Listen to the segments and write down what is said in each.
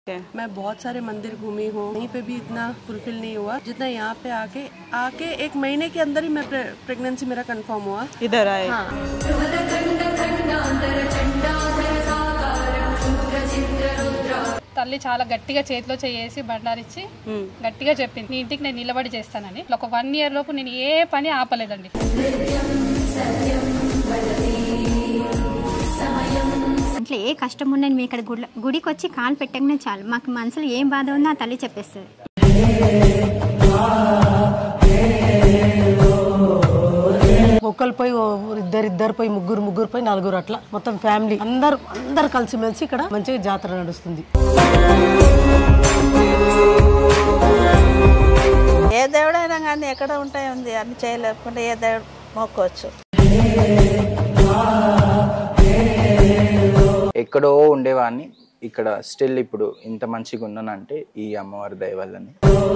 मैं बहुत सारे मंदिर घूमी हूँ कहीं पे भी इतना फुलफिल नहीं हुआ जितना यहाँ पे आके आके एक महीने के अंदर ही मैं प्रेगनेंसी मेरा कंफर्म हुआ ఇద్దరు ఆయ్. हाँ తల్లి చాలా గట్టిగా చేతిలో చేసి బండారిచ్చి గట్టిగా చెప్పింది నీ ఇంటికి నేను నిలబడి చేస్తానని ఒక వన్ ఇయర్ లోపు నేను ఏ పని ఆపలేదండి ఇంట్లో ఏ కష్టం ఉన్నా మీ ఇక్కడ గుడి గుడికి వచ్చి కాలు పెట్టగానే చాలు మాకు మనసులో ఏం బాధ ఉందో ఆ తల్లి చెప్పేస్తుంది ఒక్కరు పోయి ఇద్దరు ఇద్దరు పోయి ముగ్గురు ముగ్గురు పోయి నలుగురు అట్లా మొత్తం ఫ్యామిలీ అందరు అందరు కలిసిమెలిసి ఇక్కడ మంచిగా జాతర నడుస్తుంది ఏ దేవుడైనా కానీ ఎక్కడ ఉంటాయి ఉంది అన్ని చేయలేకుండా ఏ దేవుడు మొక్కోవచ్చు ఎక్కడో ఉండేవాడిని ఇక్కడ స్టిల్ ఇప్పుడు ఇంత మంచిగా ఉన్నానంటే ఈ అమ్మవారి దయ వల్లనే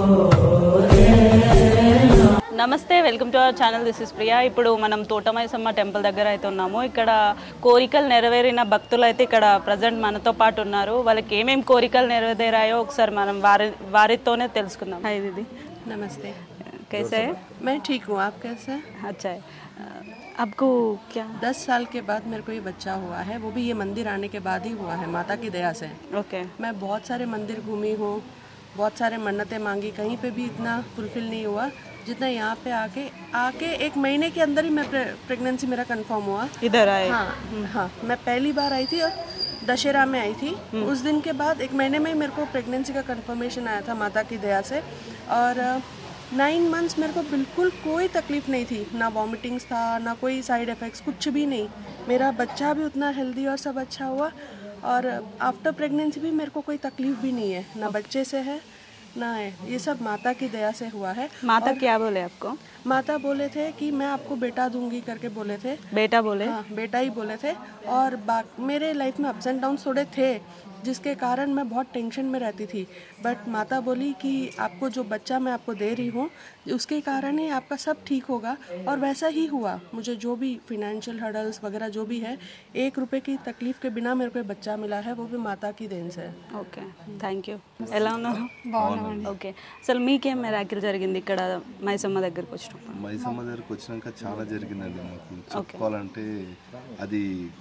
నమస్తే welcome to our channel this is Priya ఇప్పుడు మనం తోటమైసమ్మ టెంపుల్ దగ్గర అయితే ఉన్నాము ఇక్కడ కోరికలు నెరవేరిన భక్తులు అయితే ఇక్కడ ప్రజెంట్ మనతో పాటు ఉన్నారు వాళ్ళకి ఏమేం కోరికలు నెరవేరాయో ఒకసారి మనం వారి వారితోనే తెలుసుకుందాం హాయ్ దీది नमस्ते कैसे है मैं ठीक हूँ आप कैसे हैं? अच्छा है आपको क्या दस साल के बाद मेरे को ये बच्चा हुआ है वो भी ये मंदिर आने के बाद ही हुआ है माता की दया से ओके मैं बहुत सारे मंदिर घूमी हूँ बहुत सारे मन्नतें मांगी कहीं पे भी इतना फुलफिल नहीं हुआ जितना यहाँ पे आके आके एक महीने के अंदर ही मैं प्रेगनेंसी मेरा कंफर्म हुआ इधर आए हाँ हाँ मैं पहली बार आई थी और दशहरा में आई थी उस दिन के बाद एक महीने में ही मेरे को प्रेगनेंसी का कंफर्मेशन आया था माता की दया से और नाइन मंथ्स मेरे को बिल्कुल कोई तकलीफ नहीं थी ना वॉमिटिंग्स था ना कोई साइड इफ़ेक्ट्स कुछ भी नहीं मेरा बच्चा भी उतना हेल्दी और सब अच्छा हुआ और आफ्टर प्रेगनेंसी भी मेरे को कोई तकलीफ भी नहीं है ना बच्चे से है ना है ये सब माता की दया से हुआ है माता क्या बोले आपको माता बोले थे कि मैं आपको बेटा दूंगी करके बोले थे बेटा बोले हाँ बेटा ही बोले थे और बाक मेरे लाइफ में अप्स एंड डाउन थोड़े थे जिसके कारण मैं बहुत टेंशन में रहती थी बट माता बोली कि आपको जो बच्चा मैं आपको दे रही हूँ उसके कारण ही आपका सब ठीक होगा और वैसा ही हुआ मुझे जो भी फिनेंशियल हर्डल्स वगैरह जो भी है एक रुपए की तकलीफ के बिना मेरे को ये बच्चा मिला है वो भी माता की देन से है ఓకే థ్యాంక్ యూ ఎలా ఉన్నారు ఓకే అసలు మీకేం మెరాకిల్ జరిగింది ఇక్కడ మైసమ్మ దగ్గరకు వచ్చినప్పుడు మైసమ్మ దగ్గరకు వచ్చినాక చాలా జరిగిందండి మాకు చెప్పుకోవాలంటే అది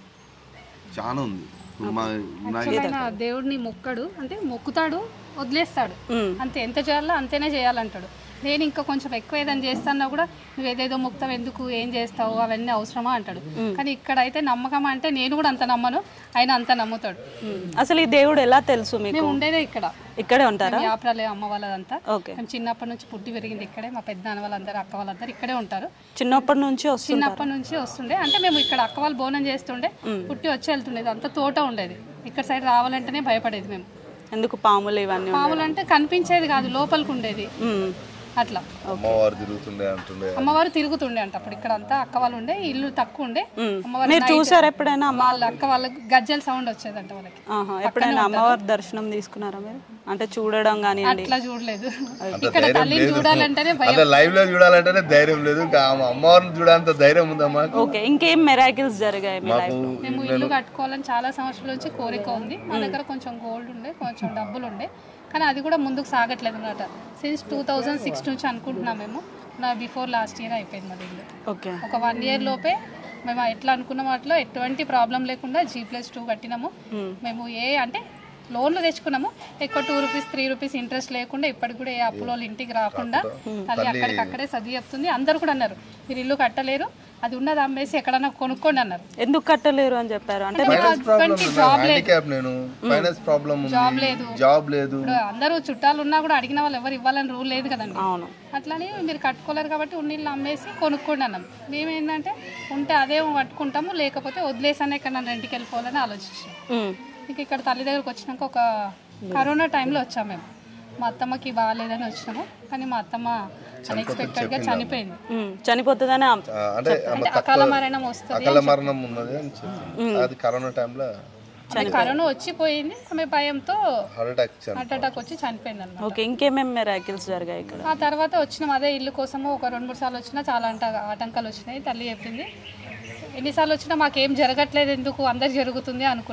చాలా ఉంది ఇప్పుడు మా నా ఆయన దేవుడిని మొక్కడు అంటే మొక్కుతాడు వదిలేస్తాడు అంతే ఎంత చేయాలో అంతేనే చేయాలంటాడు నేను ఇంకా కొంచెం ఎక్కువ ఏదైనా చేస్తానా కూడా నువ్వు ఏదేదో మొక్కుతావు ఎందుకు ఏం చేస్తావు అవన్నీ అవసరమా అంటాడు కానీ ఇక్కడైతే నమ్మకం అంటే నేను కూడా అంత నమ్మను ఆయన అంత నమ్ముతాడు అసలు ఈ దేవుడు ఎలా తెలుసు మీకు మేము ఉండేదే ఇక్కడ ఇక్కడే ఉంటారా యాప్రాలే అమ్మ వాళ్ళదంతా ఓకే మేము చిన్నప్పటి నుంచి పుట్టి పెరిగింది ఇక్కడే మా పెద్ద నాన్న వాళ్ళందరూ అక్క వాళ్ళందరూ ఇక్కడే ఉంటారు చిన్నప్పటి నుంచి వస్తుంది చిన్నప్పటి నుంచి వస్తుండే అంటే మేము ఇక్కడ అక్క వాళ్ళు బోనం చేస్తుండే పుట్టి వచ్చి వెళ్తుండేది అంత తోట ఉండేది ఇక్కడ సైడ్ రావాలంటేనే భయపడేది మేము ఎందుకు పాములు ఇవన్నీ పాములు అంటే కనిపించేది కాదు లోపలికి ఉండేది మ్మ్. అట్లా అమ్మవారు తిరుగుతుండే అంటుండే అమ్మవారు తిరుగుతుండే అంట అప్పుడు ఇక్కడ అంతా అక్క వాళ్ళు ఉండే ఇల్లు తక్కువ ఉండే అమ్మవారు మీరు చూసారా ఎప్పుడైనా అమ్మ వాళ్ళ అక్క వాళ్ళకి గజ్జల సౌండ్ వచ్చేదంట వాళ్ళకి ఆహా, ఎప్పుడైనా అమ్మవారి దర్శనం తీసుకున్నారా మీరు అంటే చూడడం కానివ్వండి అట్లా చూడలేదు ఇక్కడ తల్లిని చూడాలంటేనే భయం అంటే లైవ్ లో చూడాలంటేనే ధైర్యం లేదు ఇంకా ఆమె అమ్మవారిని చూడాలంత ధైర్యం ఉందా మాకు ఓకే ఇంకేం మెరాకిల్స్ జరిగాయి మీ మాకు లైఫ్ మేము ఇల్లు కట్టుకోవాలని చాలా సంవత్సరాల నుంచి కోరిక ఉంది మా దగ్గర కొంచెం గోల్డ్ ఉండే కొంచెం డబ్బులు ఉండే కానీ అది కూడా ముందుకు సాగట్లేదు అనమాట సిన్స్ టూ థౌజండ్ సిక్స్ నుంచి అనుకుంటున్నాం మేము నా బిఫోర్ లాస్ట్ ఇయర్ అయిపోయింది మాది ఇల్లు ఓకే ఒక వన్ ఇయర్ లోపే మేము ఎట్లా అనుకున్న వాటిలో ఎటువంటి ప్రాబ్లం లేకుండా జీ ప్లస్ టూ కట్టినాము మేము ఏ అంటే లోన్లు తెచ్చుకున్నాము ఎక్కువ two rupees three rupees interest లేకుండా ఇప్పటికి కూడా ఏ అప్పులో వాళ్ళు ఇంటికి రాకుండా తల్లి అక్కడికి అక్కడే చదివి చెప్తుంది అందరు కూడా అన్నారు మీరు ఇల్లు కట్టలేరు అది ఉన్నది అమ్మేసి ఎక్కడన్నా కొనుక్కోండి అన్నారు ఎందుకు కట్టలేరు అని చెప్పారు అంటే మా husband కి జాబ్ లేదు హ్యాండిక్యాప్ నేను ఫైనాన్స్ ప్రాబ్లం జాబ్ ఉంది లేదు జాబ్ లేదు ఇప్పుడు అందరూ చుట్టాలు ఉన్నా కూడా అడిగిన వాళ్ళు ఎవరు ఇవ్వాలని రూల్ లేదు కదండి అవును అట్లని మీరు కట్టుకోలేరు కాబట్టి ఉన్నీళ్ళు అమ్మేసి కొనుక్కోండి అన్నాం మేమేంటంటే ఉంటే అదే పట్టుకుంటాము లేకపోతే వదిలేసానే ఇక్కడ నన్ను రెంట్కి వెళ్ళిపోవాలని ఆలోచించాం మ్మ్. ఇంక ఇక్కడ తల్లి దగ్గరకు వచ్చినాక ఒక కరోనా టైంలో వచ్చాము మేము మా అత్తమ్మకి బాగాలేదని వచ్చినాము కానీ మా అత్తమ్మ అన్ఎక్స్పెక్టెడ్గా చనిపోయింది మ్మ్. చనిపోతుందని ఆ- ఆ, అంటే అంటే అకాల మరణం వస్తుంది అకాల మరణం ఉన్నది అని చెప్పింది అది కరోనా టైంలో ఆమె కరోనా వచ్చిపోయింది ఆమె భయంతో హార్ట్ అటాక్ ఇచ్చాను హార్ట్ అటాక్ వచ్చి చనిపోయింది అనమాట ఓకే ఇంకేమేం మెరాకిల్స్ జరిగాయి ఇక్కడ ఆ తర్వాత వచ్చినాం అదే ఇల్లు కోసము ఒక రెండు మూడు సార్లు వచ్చినా చాలా అంట ఆటంకాలు వచ్చినాయి తల్లి చెప్పింది ఎన్నిసార్లు వచ్చినా మాకేం జరగట్లేదు ఎందుకు అందరికి జరుగుతుంది అనుకున్నాం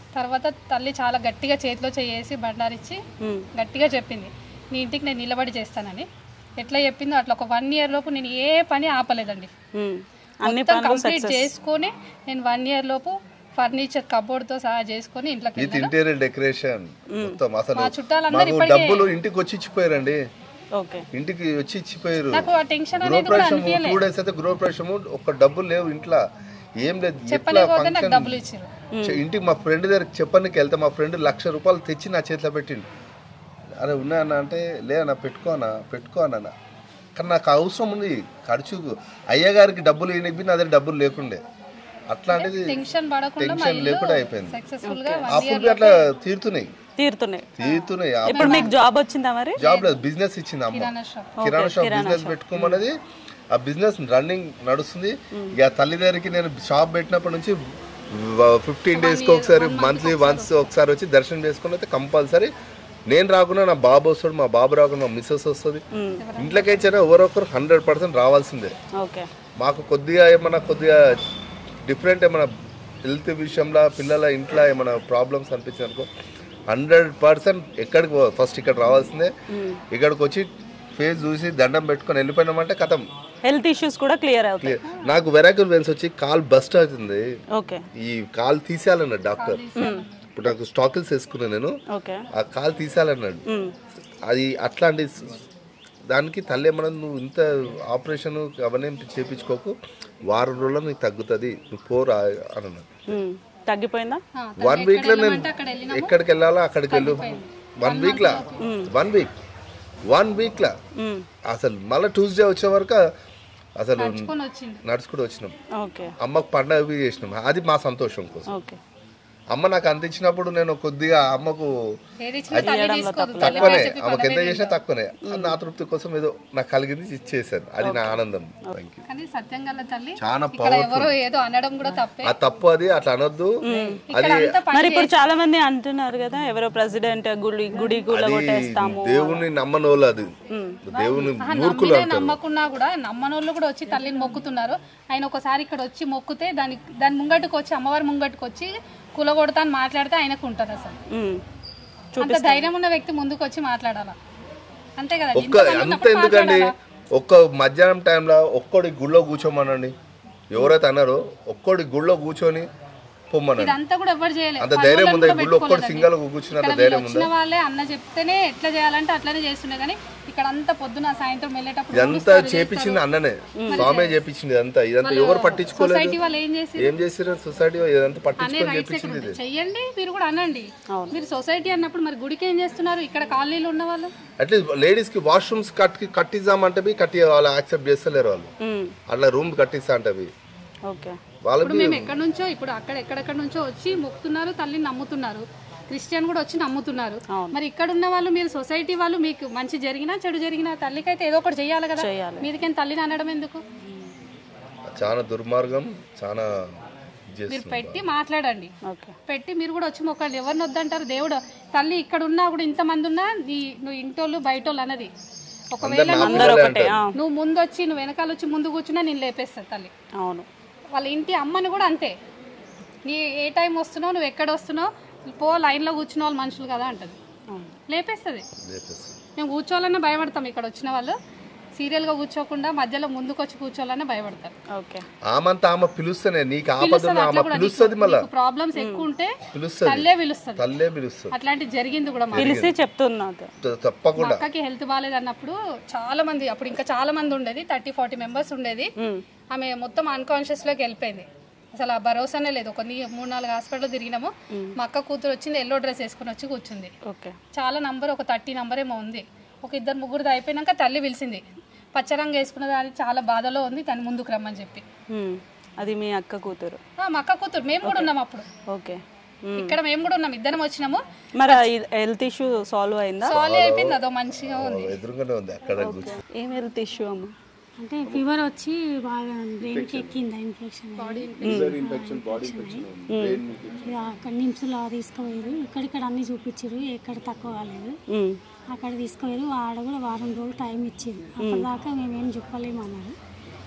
తర్వాత తల్లి చాలా గట్టిగా చేతిలో చేసి బండారిచ్చి గట్టిగా చెప్పింది నీ ఇంటికి నేను నిలబడి చేస్తానని ఎట్లా చెప్పిందో అట్లా ఒక వన్ ఇయర్ లోపు నేను ఏ పని ఆపలేదండి ఉమ్. అన్ని మొత్తం పనులు కంప్లీట్ చేసుకొని నేను వన్ ఇయర్ లోపు ఫర్నిచర్ కబోర్డ్ తో సహా చేసుకొని ఇంట్లోకి విత్ ఇంటీరియర్ డెకరేషన్ మొత్తం అసలు మా చుట్టాలందరూ మాకు ఇప్పటికే- డబ్బులు ఇంటికి వచ్చి ఇచ్చిపోయారండి ఓకే ఇంటికి వచ్చి ఇచ్చిపోయారు నాకు ఆ టెన్షన్ అనేది కూడా గృహప్రవేశం అనిపించలే టూ డేస్ అయితే గృహప్రవేశము ఒక డబ్బులు లేవు ఇంట్లో ఏం లేదు ఎట్లా చెప్పలేకపోతే నాకు ఫంక్షన్ డబ్బులు ఇచ్చారు చ- ఇంటికి మా ఫ్రెండ్ దగ్గరికి చెప్పడానికి వెళ్తే మా ఫ్రెండ్ లక్ష రూపాయలు తెచ్చి నా చేతిలో పెట్టిండు అరే ఉన్నాయన్న అంటే లే అన్న పెట్టుకో అన్న పెట్టుకో అన్న కానీ నాకు అవసరం ఉంది ఖర్చుకు అయ్యగారికి డబ్బులు ఇనిపి నా దగ్గర డబ్బులు లేకుండే అట్లాంటిది టెన్షన్ పడకుండా మా టెన్షన్ ఇల్లు లేకుండా అయిపోయింది సక్సెస్ఫుల్ గా అప్పుడు అట్లా తీరుతున్నాయి తీరుతున్నాయి తీరుతున్నాయి ఆ ఇప్పుడు మీకు జాబ్ వచ్చిందా మరి జాబ్ లేదు బిజినెస్ ఇచ్చింది అమ్మ kirana shop kirana shop business పెట్టుకోమన్నది ఆ బిజినెస్ రన్నింగ్ నడుస్తుంది ఇక తల్లి దగ్గరికి నేను షాప్ పెట్టినప్పటి నుంచి ఫిఫ్టీన్ డేస్కి ఒకసారి మంత్లీ వన్స్ ఒకసారి వచ్చి దర్శనం చేసుకుని అయితే కంపల్సరీ నేను రాకుండా నా బాబు వస్తాడు మా బాబు రాకుండా మా మిస్సెస్ వస్తుంది ఇంట్లోకి వచ్చారా ఎవరొకరు హండ్రెడ్ పర్సెంట్ రావాల్సిందే ఓకే మాకు కొద్దిగా ఏమన్నా కొద్దిగా డిఫరెంట్ ఏమైనా హెల్త్ విషయంలో పిల్లల ఇంట్లో ఏమైనా ప్రాబ్లమ్స్ అనిపించింది అనుకో హండ్రెడ్ పర్సెంట్ ఎక్కడికి ఫస్ట్ ఇక్కడ రావాల్సిందే ఇక్కడికి వచ్చి ఫేస్ చూసి దండం పెట్టుకొని వెళ్ళిపోయినామంటే కథం హెల్త్ ఇష్యూస్ కూడా క్లియర్ అవుతాయి నాకు వెరాకుల్ వెన్స్ వచ్చి కాల్ బస్ట్ అవుతుంది ఓకే ఈ కాల్ తీసేయాలన్నాడు డాక్టర్ ఇప్పుడు నాకు స్టాకిల్స్ వేసుకున్నాను నేను ఓకే ఆ కాల్ తీసేయాలన్నాడు అది అట్లాంటి స- దానికి తల్లి ఏమన్నా నువ్వు ఇంత ఆపరేషన్ అవన్నీ చేపించుకోకు వారం రోజుల్లో నీకు తగ్గుతుంది నువ్వు పోరా అని అన్నాడు ఉమ్. తగ్గిపోయిందా వన్ వీక్ లో నేను ఎక్కడికి వెళ్ళాలో అక్కడికి వెళ్ళు వన్ వీక్ లా వన్ వీక్ వన్ వీక్ లా ఉమ్. అసలు మళ్ళీ ట్యూస్డే వచ్చే వరకు అసలు కొని వచ్చింది నడుచుకుంటూ వచ్చినాం ఓకే అమ్మకు పండగ చేసినాం అది మా సంతోషం కోసం ఓకే అమ్మ నాకు అందించినప్పుడు నేను కొద్దిగా అమ్మకు ఏది ఇచ్చినా తల్లి తీసుకోదు తల్లి తక్కువనే పేరు చెప్పి ఆమెకు ఎంత చేసినా తక్కువనే నా తృప్తి కోసం ఏదో నాకు కలిగింది ఇచ్చేసాను అది నా ఆనందం థ్యాంక్ యూ కానీ సత్యం గల తల్లి చాలా ఇక్కడ ఎవరు ఏదో అనడం కూడా తప్పే ఆ తప్పు అది అట్లా అనొద్దు అది అంతా మరి ఇప్పుడు చాలా మంది అంటున్నారు కదా ఎవరో ప్రెసిడెంట్ గుడి గుడి గుళ్ళ కొట్టేస్తాము దేవుణ్ణి నమ్మనోళ్ళు అది దేవుని మూర్ఖులు నమ్మితే అంటారు నమ్మకున్నా కూడా నమ్మనోళ్ళు కూడా వచ్చి తల్లిని మొక్కుతున్నారు ఆయన ఒకసారి ఇక్కడ వచ్చి మొక్కితే దాని దాని ముంగట్టుకు వచ్చి అమ్మవారి ముంగట్టుకు వచ్చి కులగొడతా అని మాట్లాడితే ఆయనకు ఉంటుంది అసలు ఉమ్. అంత ధైర్యం ఉన్న వ్యక్తి ముందుకు వచ్చి మాట్లాడాలా అంతే కదా ఒక్క అంత ఎందుకండి ఒక్క మధ్యాహ్నం టైంలో ఒక్కడి గుళ్ళో కూర్చోమనండి ఎవరైతే అన్నారో ఒక్కడి గుళ్ళో కూర్చొని పొమ్మనండి ఇదంతా కూడా ఎవరు చేయలేదు అంత ధైర్యం ఉందా గుళ్ళో ఒక్కడి సింగల్ కూర్చున్నంత ధైర్యం ఉందా వచ్చిన వాళ్ళే అన్న చెప్తేనే ఎట్లా చేయాలంటే అట్లనే చేస్తుండే కానీ ఇక్కడ అంతా పొద్దున సాయంత్రం వెళ్ళేటప్పుడు ఇదంతా చేపించింది అన్ననే స్వామి చేపించింది ఇదంతా ఇదంతా ఎవరు పట్టించుకోలేదు సొసైటీ వాళ్ళు ఏం చేసి ఏం చేసిరు సొసైటీ ఇదంతా అనే పట్టించుకొని రైట్స్ ఎక్కడ చేపించింది ఇది ఉంటాయి? చెయ్యండి మీరు కూడా అనండి మీరు సొసైటీ అన్నప్పుడు మరి గుడికి ఏం చేస్తున్నారు ఇక్కడ కాలనీలు ఉన్న వాళ్ళు అట్లీస్ట్ లేడీస్ కి వాష్రూమ్స్ కట్టి కట్టిద్దామంటే బి కట్టి వాళ్ళు యాక్సెప్ట్ చేస్తలేరు వాళ్ళు ఉమ్. అట్లా రూమ్ కట్టిస్తా అంటే అవి ఓకే వాళ్ళకి ఇప్పుడు మేము ఎక్కడి నుంచో ఇప్పుడు అక్కడ ఎక్కడెక్కడ నుంచో వచ్చి మొక్కుతున్నారు తల్లిని నమ్ముతున్నారు క్రిస్టియన్ కూడా వచ్చి నమ్ముతున్నారు మరి ఇక్కడ ఉన్న వాళ్ళు మీరు సొసైటీ వాళ్ళు మీకు మంచి జరిగినా చెడు జరిగినా తల్లికి అయితే ఏదో ఒకటి చేయాలి కదా మీదికేం తల్లిని అనడం ఎందుకు చాలా దుర్మార్గం చాలా మీరు చేస్తుంది పెట్టి మాట్లాడండి ఓకే పెట్టి మీరు కూడా వచ్చి మొక్కండి ఎవరిని వద్దంటారు దేవుడు తల్లి ఇక్కడ ఉన్నా కూడా ఇంతమంది ఉన్నా నీ నువ్వు ఇంటోళ్ళు బయటోళ్ళు అన్నది ఒకవేళ అందరు నా నువ్వు- పిల్లలే ఒకటే అంటారు. ఆ, నువ్వు ముందు వచ్చి నువ్వు వెనకాల వచ్చి ముందు కూర్చున్నా నేను లేపేస్తా తల్లి అవును వాళ్ళ ఇంటి అమ్మని కూడా అంతే నీ ఏ టైం వస్తున్నావు నువ్వు ఎక్కడ వస్తున్నావు పో లైన్లో కూర్చున్న వాళ్ళు మనుషులు కదా అంటది లేపేస్తుంది లేపేస్తుంది. మేము కూర్చోవాలన్నా భయపడతాం ఇక్కడ వచ్చిన వాళ్ళు సీరియల్గా కూర్చోకుండా మధ్యలో ముందుకు వచ్చి కూర్చోవాలన్నా భయపడతారు ఓకే ఆమంతా ఆమె పిలుస్తేనే నీకు ఆపదను ఆమె పిలుస్తుంది మళ్ళా ప్రాబ్లమ్స్ ఎక్కువ ఉంటే పిలుస్తుంది తల్లే పిలుస్తుంది తల్లే పిలుస్తుంది అట్లాంటిది జరిగింది కూడా మా పిలిచి చెప్తున్నా త- తప్పకుండా అక్కకి హెల్త్ బాగాలేదు అన్నప్పుడు చాలా మంది అప్పుడు ఇంకా చాలా మంది ఉండేది థర్టీ ఫార్టీ మెంబర్స్ ఉండేది ఆమె మొత్తం అన్కాన్షియస్ లోకి వెళ్ళిపోయింది అసలు ఆ భరోసానే లేదు కొన్ని మూడు నాలుగు హాస్పిటల్ తిరిగినాము మా అక్క కూతురు వచ్చింది ఎల్లో డ్రెస్ వేసుకుని వచ్చి కూర్చుంది ఓకే చాలా నంబర్ ఒక థర్టీ నంబర్ ఏమో ఉంది ఒక ఇద్దరు ముగ్గురిది అయిపోయినాక తల్లి పిలిచింది పచ్చరంగు వేసుకున్నది అది చాలా బాధలో ఉంది తను ముందుకు రమ్మని చెప్పి ఉమ్. అది మీ అక్క కూతురు ఆ, మా అక్క కూతురు మేము కూడా ఉన్నాం అప్పుడు ఓకే ఇక్కడ మేము కూడా ఉన్నాం ఇద్దరం వచ్చినాము మరి హెల్త్ ఇష్యూ సాల్వ్ అయిందా సాల్వ్ అయిపోయింది అదో మంచిగా ఉంది ఎదురుగానే ఉంది అక్కడ కూర్చొని ఏం హెల్త్ ఇష్యూ అమ్మ అంటే ఫీవర్ వచ్చి బాగా బ్రెయిన్కి ఎక్కింది ఇన్ఫెక్షన్ ఇక అక్కడ నిమ్స్లో తీసుకుపోయారు ఇక్కడిక్కడ అన్ని చూపించారు ఎక్కడ తక్కువ కాలేదు ఉమ్. అక్కడ తీసుకుపోయారు ఆడ కూడా వారం రోజులు టైం ఇచ్చింది అప్పటిదాకా మేమేం చెప్పలేము అన్నారు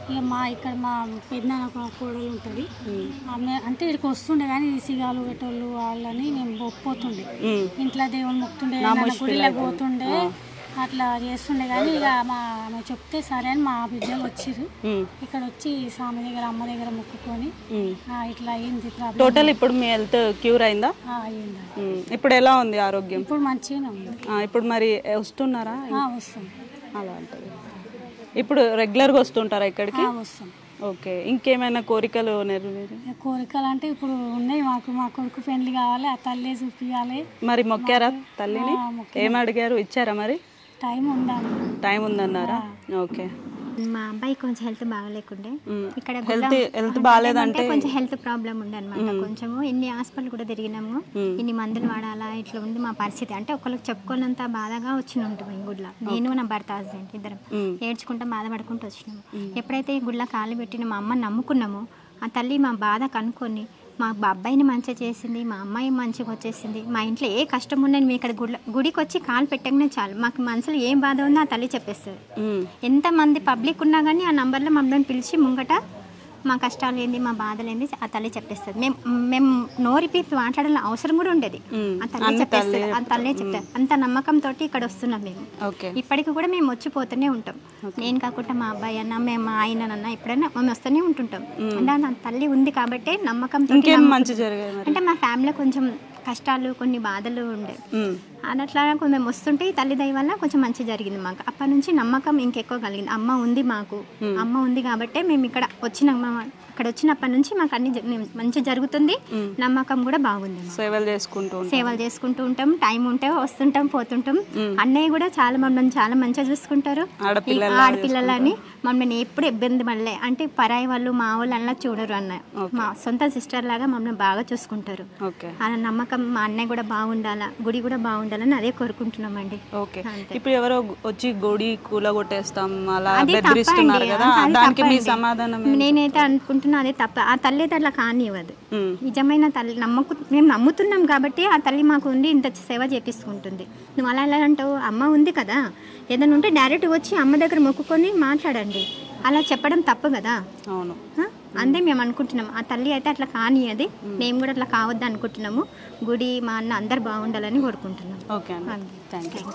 ఇక మా ఇక్కడ మా పెద్దనాన్న ఒక కోడలు ఉంటుంది ఆమె అంటే ఇక్కడికి వస్తుండే కానీ ఈ సిగాలు గట్టోళ్ళు వాళ్ళని మేము ఒప్పుతుండే ఇంట్లో దేవుని మొక్కుతుండే ఏదైనా గుడిలోకి పోతుండే అట్లా చేస్తుండే కానీ ఇక మా ఆమె చెప్తే సరే అని మా బిడ్డలు వచ్చిర్రు ఇక్కడ వచ్చి స్వామి దగ్గర అమ్మ దగ్గర మొక్కుకొని ఆ, ఇట్లా అయింది ప్రాబ్లం టోటల్ ఇప్పుడు మీ హెల్త్ క్యూర్ అయిందా అయ్యింది ఉమ్, ఇప్పుడు ఎలా ఉంది ఆరోగ్యం ఇప్పుడు మంచిగానే ఉంది ఆ, ఇప్పుడు మరి వస్తున్నారా ఆ, వస్తాం అలా ఉంటుంది ఇప్పుడు రెగ్యులర్గా వస్తుంటారా ఇక్కడికి ఆ, వస్తాం ఓకే ఇంకేమైనా కోరికలు నెరవేరు ఇక కోరికలు అంటే ఇప్పుడు ఉన్నాయి మాకు మా కొడుకు పెళ్లి కావాలి ఆ తల్లి చూపించాలి మరి మొక్కారా తల్లిని ఏం అడిగారు ఇచ్చారా మరి టైం ఉండాలి టైం ఉందన్నారా ఓకే మా అబ్బాయి కొంచెం హెల్త్ బాగలేకుండే ఇక్కడ హెల్త్ హెల్త్ బాగాలేదంటే కొంచెం హెల్త్ ప్రాబ్లం ఉండే అనమాట కొంచెము ఎన్ని హాస్పిటల్ కూడా తిరిగినాము ఇన్ని మందులు వాడాలా ఇట్లా ఉంది మా పరిస్థితి అంటే ఒకరికి చెప్పుకోనంత బాధగా వచ్చిన ఉంటుంది ఈ గుడ్ల నేను నా భర్త హస్బెండ్ ఇద్దరం ఏడ్చుకుంటా బాధపడుకుంటూ వచ్చినాము ఎప్పుడైతే ఈ గుడ్ల కాలు పెట్టి మా అమ్మని నమ్ముకున్నామో ఆ తల్లి మా బాధ కనుక్కొని మా అబ్బాయిని మంచిగా చేసింది మా అమ్మాయి మంచిగా వచ్చేసింది మా ఇంట్లో ఏ కష్టం ఉందని మీ ఇక్కడ గుడి గుడికి వచ్చి కాలు పెట్టగానే చాలు మాకు మనసులో ఏం బాధ ఉందో ఆ తల్లి చెప్పేస్తుంది ఎంతమంది పబ్లిక్ ఉన్నా కానీ ఆ నంబర్లో మమ్మల్ని పిలిచి ముంగట మా కష్టాలు ఏంది మా బాధలు ఏంది ఆ తల్లి చెప్పేస్తుంది మేము మేము నోరిపి మాట్లాడాలని అవసరం కూడా ఉండేది ఆ తల్లి చెప్పేస్తుంది ఆ తల్లే చెప్తారు అంత నమ్మకంతో ఇక్కడ వస్తున్నాం మేము ఓకే ఇప్పటికి కూడా మేము వచ్చిపోతూనే ఉంటాం నేను కాకుండా మా అబ్బాయి అన్న మేము మా ఆయన అన్న ఎప్పుడైనా మేము వస్తూనే ఉంటుంటాం అంటే నా తల్లి ఉంది కాబట్టి నమ్మకంతో ఇంకేం మంచి జరిగాయి మరి అంటే మా ఫ్యామిలీలో కొంచెం కష్టాలు కొన్ని బాధలు ఉండే ఉమ్, అట్లా మేము వస్తుంటే ఈ తల్లి దయ వల్ల కొంచెం మంచి జరిగింది మాకు అప్పటి నుంచి నమ్మకం ఇంకెక్కువ కలిగింది అమ్మ ఉంది మాకు అమ్మ ఉంది కాబట్టే మేము ఇక్కడ వచ్చిన ఇక్కడ వచ్చినప్పటి నుంచి మాకు అన్ని జ- మంచి జరుగుతుంది నమ్మకం కూడా బాగుంది మాకు. సేవలు చేసుకుంటూ ఉంటాం. సేవలు చేసుకుంటూ ఉంటాం టైం ఉంటే వస్తుంటాం పోతుంటాం అన్నయ్య కూడా చాలా మమ్మల్ని చాలా మంచిగా చూసుకుంటారు ఈ ఆడపిల్లలని మమ్మల్ని ఎప్పుడు ఇబ్బంది పడలే అంటే పరాయి వాళ్ళు మా వాళ్ళు అలా చూడరు అన్న మా సొంత సిస్టర్ లాగా మమ్మల్ని బాగా చూసుకుంటారు ఓకే ఆ నమ్మకం మా అన్నయ్య కూడా బాగుండాలా గుడి కూడా బాగుండాలని అదే కోరుకుంటున్నామండి ఓకే అంతే. ఇప్పుడు ఎవరో వచ్చి గుడి కూలగొట్టేస్తాం అలా అది బెదిరిస్తున్నారు తప్పండి. కదా అది దానికి మీ తప్పండి. సమాధానం నేనైతే అనుకుంటున్నా అదే తప్ప ఆ తల్లి అయితే అట్లా కానివ్వదు ఉమ్, నిజమైన తల్లి నమ్మకు మేము నమ్ముతున్నాం కాబట్టి ఆ తల్లి మాకు ఉండి ఇంత సేవ చేపిస్తుంటుంది నువ్వు అలా ఎలా అంటావు అమ్మ ఉంది కదా ఏదైనా ఉంటే డైరెక్ట్ వచ్చి అమ్మ దగ్గర మొక్కుకొని మాట్లాడండి అలా చెప్పడం తప్పు కదా అవును ఆ? అంతే మేము అనుకుంటున్నాం ఆ తల్లి అయితే అట్లా కానియది మేము కూడా అట్లా కావద్దు అనుకుంటున్నాము గుడి మా అన్న అందరు బాగుండాలని కోరుకుంటున్నాం ఓకే అండి థ్యాంక్ యూ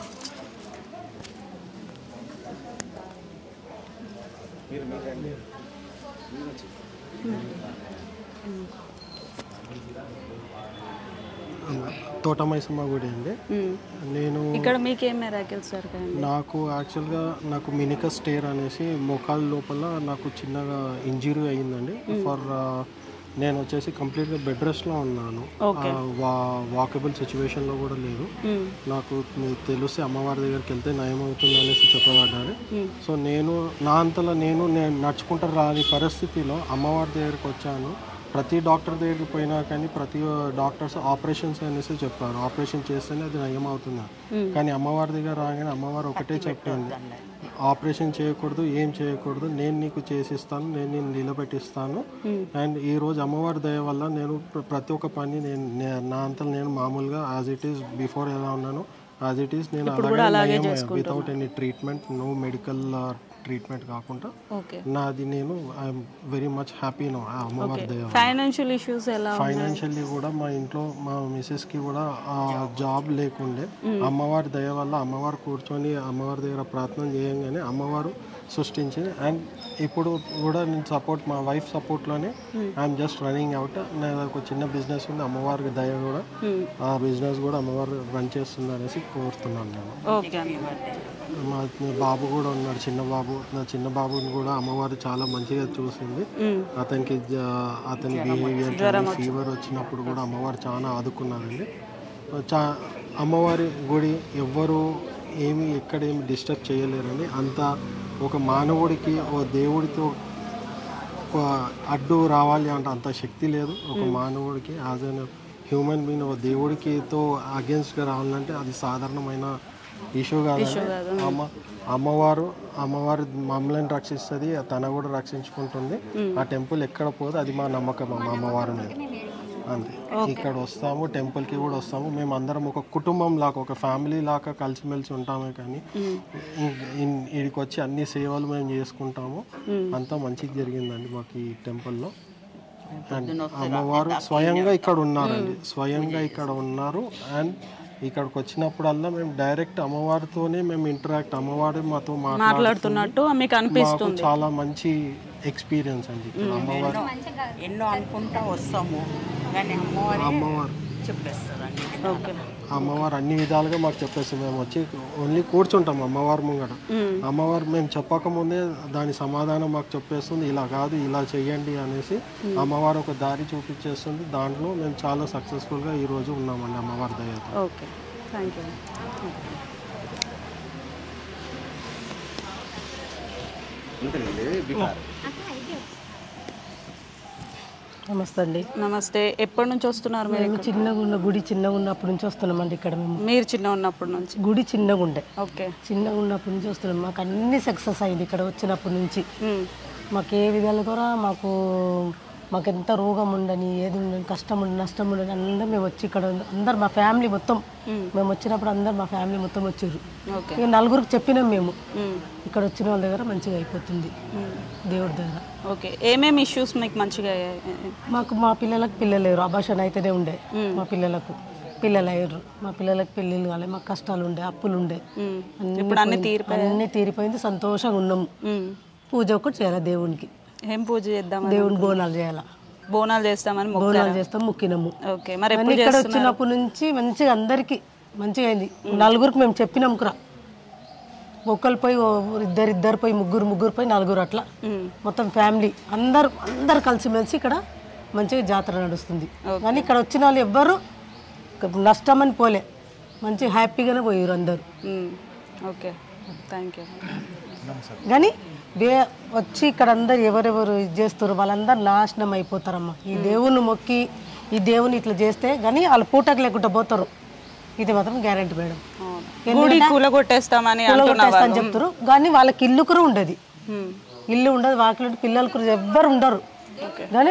తోటమైసమ్మ గుడి అండి నేను ఇక్కడ మీకేం మెరాకిల్స్ జరిగాయండి నాకు యాక్చువల్గా నాకు మినిక స్టేర్ అనేసి మోకాల లోపల నాకు చిన్నగా ఇంజురీ అయ్యిందండి ఫర్ నేను వచ్చేసి కంప్లీట్గా బెడ్ రెస్ట్లో ఉన్నాను Okay. ఆ, వా వాకబుల్ సిచ్యువేషన్లో కూడా లేదు నాకు మీకు తెలిసి అమ్మవారి దగ్గరికి వెళ్తే నయం అవుతుంది అనేసి చెప్పబడ్డారు సో నేను నా అంతలో నేను నేను నడుచుకుంటూ రాని పరిస్థితిలో అమ్మవారి దగ్గరికి వచ్చాను ప్రతి డాక్టర్ దగ్గరికి పోయినా కానీ ప్రతి డాక్టర్స్ ఆపరేషన్స్ అనేసి చెప్పారు ఆపరేషన్ చేస్తేనే అది నయం అవుతుంది కానీ అమ్మవారి దగ్గర రాగానే అమ్మవారు ఒకటే చెప్పింది ఆపరేషన్ చేయకూడదు ఏం చేయకూడదు నేను నీకు చేసిస్తాను నేను నేను నిలబెట్టిస్తాను అండ్ ఈ రోజు అమ్మవారి దయ వల్ల నేను ప్ర- ప్రతి ఒక్క పని నేను నే- నా అంతా నేను మామూలుగా యాజ్ ఇట్ ఈస్ బిఫోర్ ఎలా ఉన్నాను యాజ్ ఇట్ ఈస్ నేను అలాగే without any treatment no medical treatment కాకుండా ఓకే నాది నేను I'm very much happy no అమ్మవారి దయ వల్ల. ఫైనాన్షియల్ ఇష్యూస్ ఎలా ఫైనాన్షియల్లీ కూడా మా ఇంట్లో మా మిస్సెస్ కి కూడా ఆ జాబ్ లేకుండే అమ్మవారి దయ వల్ల అమ్మవారు కూర్చొని అమ్మవారి దగ్గర ప్రార్థన చేయంగానే అమ్మవారు సృష్టించింది అండ్ ఇప్పుడు కూడా నేను సపోర్ట్ మా వైఫ్ సపోర్ట్లోనే ఐఎమ్ జస్ట్ రన్నింగ్ అవుట్ నేను ఒక చిన్న బిజినెస్ ఉంది అమ్మవారికి దయ కూడా ఆ బిజినెస్ కూడా అమ్మవారు రన్ చేస్తుంది అనేసి కోరుతున్నాను నేను ఓకే అండి మా బాబు కూడా ఉన్నాడు చిన్న బాబు నా చిన్న బాబుని కూడా అమ్మవారు చాలా మంచిగా చూసింది అతనికి జ- అతని బిహేవియర్ ఫీవర్ వచ్చినప్పుడు కూడా అమ్మవారు చాలా ఆదుకున్నారండి చా అమ్మవారి గుడి ఎవ్వరు ఏమి ఎక్కడ ఏమి డిస్టర్బ్ చేయలేరండి అంత ఒక మానవుడికి ఓ దేవుడితో ఒక అడ్డు రావాలి అంటే అంత శక్తి లేదు ఒక మానవుడికి యాజ్ అన్ హ్యూమన్ బీయింగ్ ఒక దేవుడికితో అగేన్స్ట్గా రావాలంటే అది సాధారణమైన ఇష్యూ కాదు అమ్మ అమ్మవారు అమ్మవారు మమ్మల్ని రక్షిస్తుంది తన కూడా రక్షించుకుంటుంది ఆ టెంపుల్ ఎక్కడ పోదు అది మా నమ్మకం అమ్మ అమ్మవారి మీద అంతే ఇక్కడ వస్తాము టెంపుల్కి కూడా వస్తాము మేము అందరం ఒక కుటుంబం లాగా ఒక ఫ్యామిలీ లాగా కలిసిమెలిసి ఉంటామే కానీ ఇక్కడికి వచ్చి అన్ని సేవలు మేము చేసుకుంటాము అంతా మంచిగా జరిగిందండి మాకు ఈ టెంపుల్లో అండ్ అమ్మవారు స్వయంగా ఇక్కడ ఉన్నారండి స్వయంగా ఇక్కడ ఉన్నారు అండ్ ఇక్కడికి వచ్చినప్పుడల్లా మేము డైరెక్ట్ అమ్మవారితోనే మేము ఇంటరాక్ట్ అమ్మవారి మాతో మాట్లాడుతున్నట్టు మాట్లాడుతున్నట్టు మీకు అనిపిస్తుంది చాలా మంచి ఎక్స్పీరియన్స్ అండి ఇక్కడ అమ్మవారు ఎన్నో అనుకుంటా వస్తాము కానీ అమ్మవారి అమ్మవారు చెప్పేస్తారు అన్ని ఓకే అమ్మవారు అన్ని విధాలుగా మాకు చెప్పేస్తాం మేము వచ్చి ఓన్లీ కూర్చుంటాం అమ్మవారి ముంగట అమ్మవారు మేము చెప్పకముందే దాని సమాధానం మాకు చెప్పేస్తుంది ఇలా కాదు ఇలా చెయ్యండి అనేసి అమ్మవారు ఒక దారి చూపించేస్తుంది దాంట్లో మేము చాలా సక్సెస్ఫుల్గా ఈరోజు ఉన్నామండి అమ్మవారి దయతో ఓకే థ్యాంక్ యూ నమస్తే అండి నమస్తే ఎప్పటి నుంచి వస్తున్నారు మీరు మేము చిన్నగా ఉన్న గుడి చిన్నగా ఉన్నప్పటి నుంచి వస్తున్నామండి ఇక్కడ మేము మీరు చిన్న ఉన్నప్పటి నుంచి గుడి చిన్నగా ఉండే ఓకే చిన్నగా ఉన్నప్పటి నుంచి వస్తున్నాం మాకు అన్ని సక్సెస్ అయింది ఇక్కడ వచ్చినప్పటి నుంచి మ్మ్. మాకు ఏ విధాలు కూడా మాకు మాకు ఎంత రోగం ఉండని ఏది ఉండని కష్టం ఉండని నష్టం ఉండని అందరం మేము వచ్చి ఇక్కడ ఉన్న- అందరు మా ఫ్యామిలీ మొత్తం మేము వచ్చినప్పుడు అందరు మా ఫ్యామిలీ మొత్తం వచ్చారు ఓకే ఇక నలుగురికి చెప్పినాం మేము మ్మ్. ఇక్కడ వచ్చిన వాళ్ళ దగ్గర మంచిగా అయిపోతుంది దేవుడి దగ్గర ఓకే ఏమేమి ఇష్యూస్ మీకు మంచిగా అయ్యాయి? మాకు మా పిల్లలకు పిల్లలు లేరు అభాషణ అయితేనే ఉండే మా పిల్లలకు పిల్లలు అయ్యారు మా పిల్లలకు పెళ్ళిళ్ళు కాలే మాకు కష్టాలు ఉండే అప్పులు ఉండే మ్మ్. అన్ని ఇప్పుడు అన్ని పోయింది. తీరిపోయాయి అన్ని తీరిపోయింది సంతోషంగా ఉన్నాము మ్మ్. పూజ ఒకటి చేయాలి దేవునికి ఏం పూజ చేద్దామని దేవుని బోనాలు చేయాలి బోనాలు చేస్తామని మొక్కారా? బోనాలు చేస్తాం ముక్కినాము ఓకే మరి అన్నీ ఎప్పుడు ఇక్కడ చేస్తున్నారు వచ్చినప్పటి నుంచి మంచిగా అందరికి మంచిగా అయింది నలుగురికి మేము చెప్పినాం కురా ఒక్కరు పోయి ఓ- ఇద్దరు ఇద్దరు పోయి ముగ్గురు ముగ్గురు పోయి నలుగురు అట్లా మొత్తం ఫ్యామిలీ అందరు అందరు కలిసిమెలిసి ఇక్కడ మంచిగా జాతర నడుస్తుంది కానీ ఇక్కడ వచ్చిన వాళ్ళు ఎవ్వరు నష్టమని పోలే మంచి హ్యాపీగానే పోయారు అందరు మ్మ్. ఓకే థ్యాంక్ యూ కానీ వే వచ్చి ఇక్కడ అందరు ఎవరెవరు ఇది చేస్తారు వాళ్ళందరూ నాశనం అయిపోతారమ్మా ఈ దేవుని మొక్కి ఈ దేవుని ఇట్లా చేస్తే కానీ వాళ్ళు పూటకు లేకుండా పోతారు ఇది మాత్రం గ్యారెంటీ మేడం గుడి కూలగొట్టేస్తామని అంటున్నావా అని చెప్తారు కానీ వాళ్ళకి ఇల్లు కూడా ఉండదు మ్మ్. ఇల్లు ఉండదు వాకిలు ఉండదు, పిల్లలు కూడా ఎవ్వరు ఉండరు కానీ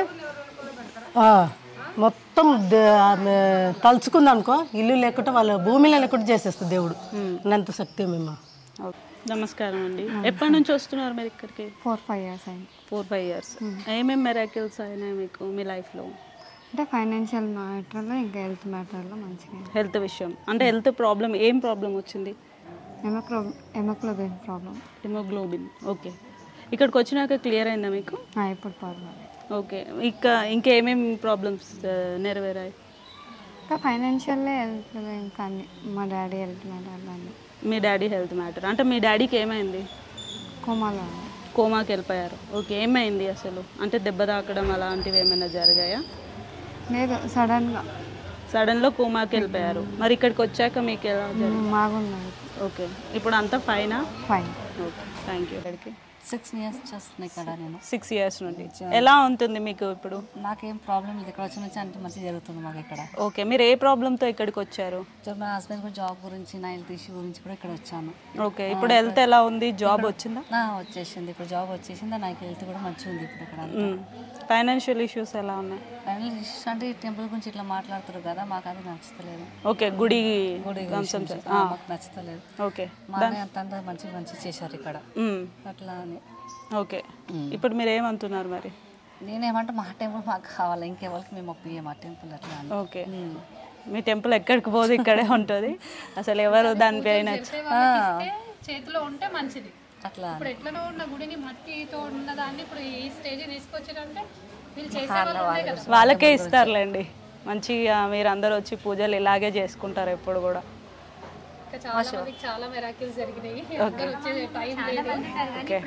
ఆ, మొత్తం దే- ఆమె తలుచుకుంది అనుకో ఇల్లు లేకుండా వాళ్ళ భూమిలో లేకుండా చేసేస్తుంది దేవుడు అంత శక్తి మేము ఓకే. నమస్కారం అండి ఎప్పటి నుంచి వస్తున్నారు మీరు ఇక్కడికి ఫోర్ ఫైవ్ ఇయర్స్ అయింది ఫోర్ ఫైవ్ ఇయర్స్ ఏమేమి మెరాకిల్స్ అయినాయి మీకు మీ లైఫ్లో అంటే ఫైనాన్షియల్ మ్యాటర్లో ఇంకా హెల్త్ మ్యాటర్లో మంచిగా హెల్త్ విషయం అంటే హెల్త్ ప్రాబ్లం ఏం ప్రాబ్లం వచ్చింది ఎమక్లో ఎమక్లోబిన్ ప్రాబ్లం హిమోగ్లోబిన్ ఓకే ఇక్కడికి వచ్చినాక క్లియర్ అయిందా మీకు ఇప్పుడు పర్వాలేదు ఓకే ఇంకా ఇంకేమేమి ప్రాబ్లమ్స్ నెరవేరాయి ఇంకా ఫైనాన్షియల్లే హెల్త్ ఇంకా అన్ని మా డాడీ హెల్త్ మ్యాటర్లో అన్ని మీ డాడీ హెల్త్ మ్యాటర్ అంటే మీ డాడీకి ఏమైంది కోమాలో ఉంది. కోమాకి వెళ్ళిపోయారు ఓకే ఏమైంది అసలు అంటే దెబ్బ తాకడం అలాంటివి ఏమైనా జరిగాయా లేదు సడన్గా సడన్లో కోమాకి వెళ్ళిపోయారు మరి ఇక్కడికి వచ్చాక మీకు ఎలా జరిగింది బాగున్నది ఓకే ఇప్పుడు అంతా ఫైనా ఫైన్ ఓకే థ్యాంక్ యూ ఇక్కడికి సిక్స్ ఇయర్స్ చేస్తున్నాయి ఇక్కడ నేను సిక్స్ ఇయర్స్ నుండి ఎలా ఉంటుంది మీకు ఇప్పుడు నాకేం ప్రాబ్లం లేదు ఇక్కడ వచ్చిన నుంచి అంత మంచిగా జరుగుతుంది మాకు ఇక్కడ ఓకే మీరు ఏ ప్రాబ్లంతో ఇక్కడికి వచ్చారు సో మా హస్బెండ్ కూడా జాబ్ గురించి నా హెల్త్ ఇష్యూ గురించి కూడా ఇక్కడ వచ్చాను ఓకే ఇప్పుడు హెల్త్ ఎలా ఉంది జాబ్ వచ్చిందా నా వచ్చేసింది ఇప్పుడు జాబ్ వచ్చేసింది నాకు హెల్త్ కూడా మంచిగా ఉంది ఇప్పుడు ఇక్కడ ఫైనాన్షియల్ ఇష్యూస్ ఎలా ఉన్నాయి ఫైనల్ ఇష్యూస్ అంటే ఈ టెంపుల్ గురించి ఇట్లా మాట్లాడుతారు కదా మాకు అది నచ్చుతలేదు ఓకే గుడి గుడి అంశం గురించి, చే- ఆ, ఆ. మాకు నచ్చుతలేదు ఓకే మా అన్నయ్య అంత అంతా మంచి మంచి చేశారు ఇక్కడ మ్మ్. అట్లా అని ఓకే ఇప్పుడు మీరు ఏమంటున్నారు మరి నేనేమంటే మా టెంపుల్ మాకు కావాలి ఇంకెవరికి మేము ఒప్పియే మా టెంపుల్ అట్లా అని ఓకే మీ టెంపుల్ ఎక్కడికి పోదు ఇక్కడే ఉంటుంది అసలు ఎవరు దానిపైన చేసే వాళ్ళకి ఇస్తే చేతిలో ఉంటే మంచిది అట్లా ఇప్పుడు ఎట్లనో ఉన్న గుడిని మట్టితో ఉన్న దాన్ని ఇప్పుడు ఈ స్టేజ్ తీసుకొచ్చారంటే వీళ్ళు చేసే వాళ్ళు ఉండే కదా వాళ్ళకే ఇస్తారులేండి మంచిగా మీరు అందరూ వచ్చి పూజలు ఇలాగే చేసుకుంటారు ఎప్పుడు కూడా ఇంకా చాలా మందికి చాలా మెరాకిల్స్ జరిగినాయి అందరూ వచ్చే టైం లేదు ఓకే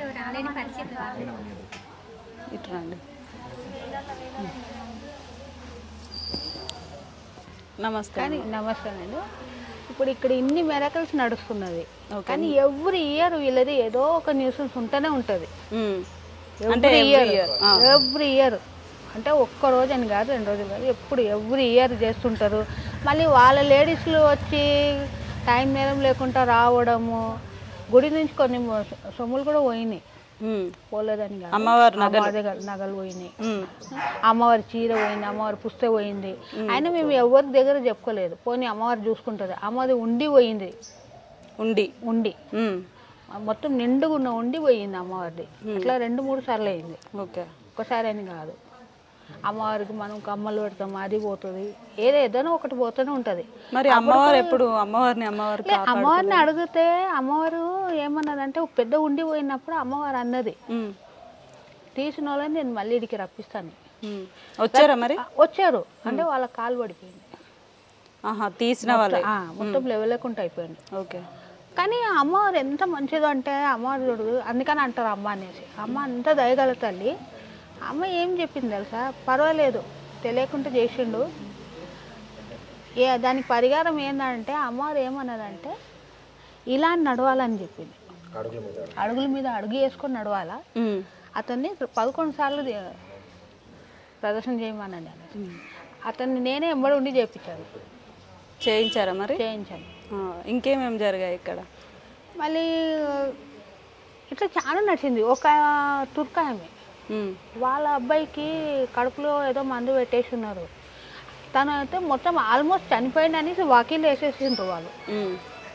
ఇటు రండి నమస్తే కానీ నమస్తే అండి ఇప్పుడు ఇక్కడ ఇన్ని మెరకల్స్ నడుస్తున్నది కానీ ఎవ్రీ ఇయర్ వీళ్ళది ఏదో ఒక న్యూసెన్స్ ఉంటూనే ఉంటుంది అంటే ఎవ్రీ every ఇయర్ year, ఆ. ఎవ్రీ ఇయర్ అంటే ఒక్క రోజు అని కాదు రెండు రోజులు కాదు ఎప్పుడు ఎవ్రీ ఇయర్ చేస్తుంటారు మళ్ళీ వాళ్ళ లేడీస్లు వచ్చి టైం నేరం లేకుండా రావడము గుడి నుంచి కొన్ని మొ- సొమ్ములు కూడా పోయినాయి ఉమ్. పోలేదని కాదు. అమ్మవారి నగలు. అమ్మవారి దగ్గర నగలు పోయినాయి ఉమ్. అమ్మవారి చీర పోయింది అమ్మవారి పుస్తకం పోయింది అయినా మేము ఎవరి దగ్గర చెప్పుకోలేదు పోనీ అమ్మవారు చూసుకుంటుంది అమ్మది ఉండి పోయింది ఉండి ఉండి ఉమ్. మొత్తం నిండుగా ఉన్న ఉండి పోయింది అమ్మవారిది అట్లా రెండు మూడు సార్లు అయింది ఓకే ఒక్కసారి అని కాదు అమ్మవారికి మనం కమ్మలు పెడతాం అది పోతుంది ఏదో ఏదైనా ఒకటి పోతూనే ఉంటుంది మరి అమ్మవారు ఎప్పుడు అమ్మవారిని అమ్మవారు లే, అమ్మవారిని అడిగితే అమ్మవారు ఏమన్నదంటే ఒక పెద్ద ఉండి పోయినప్పుడు అమ్మవారు అన్నది ఉమ్. తీసిన వాళ్ళని నేను మళ్ళీ ఇడికి రప్పిస్తాను ఉమ్. వచ్చారా మరి ఆ, వచ్చారు అంటే వాళ్ళ కాలు పడిపోయింది ఆహా తీసిన వాళ్ళే ఆ, మొత్తం లెవెల్ లేకుండా అయిపోయింది ఓకే కానీ ఆ అమ్మవారు ఎంత మంచిదో అంటే అమ్మవారు చూడు అందుకని అంటారు అమ్మ అనేసి అమ్మ అంత దయగల తల్లి అమ్మ ఏం చెప్పింది తెలుసా పర్వాలేదు తెలియకుండా చేసిండు ఏ దానికి పరిహారం ఏంటంటే అమ్మవారు ఏమన్నదంటే ఇలా నడవాలని చెప్పింది అడుగుల మీద అడుగు వేసుకొని నడవాలా ఉమ్. అతన్ని పదకొండు సార్లు ది- ప్రదర్శన చేయమనండి అనేసి. అతన్ని నేనే ఎంబడి ఉండి చేయించాను చేయించారా మరి చేయించాను ఆ, ఇంకేమేం జరిగాయి ఇక్కడ మళ్ళీ ఇట్లా చాలా నచ్చింది ఒక తుర్క ఆమె ఉమ్. వాళ్ళ అబ్బాయికి కడుపులో ఏదో మందు పెట్టేసి ఉన్నారు తను అయితే మొత్తం ఆల్మోస్ట్ చనిపోయింది అనేసి వాకిల్ వేసేసిండ్రు వాళ్ళు ఉమ్.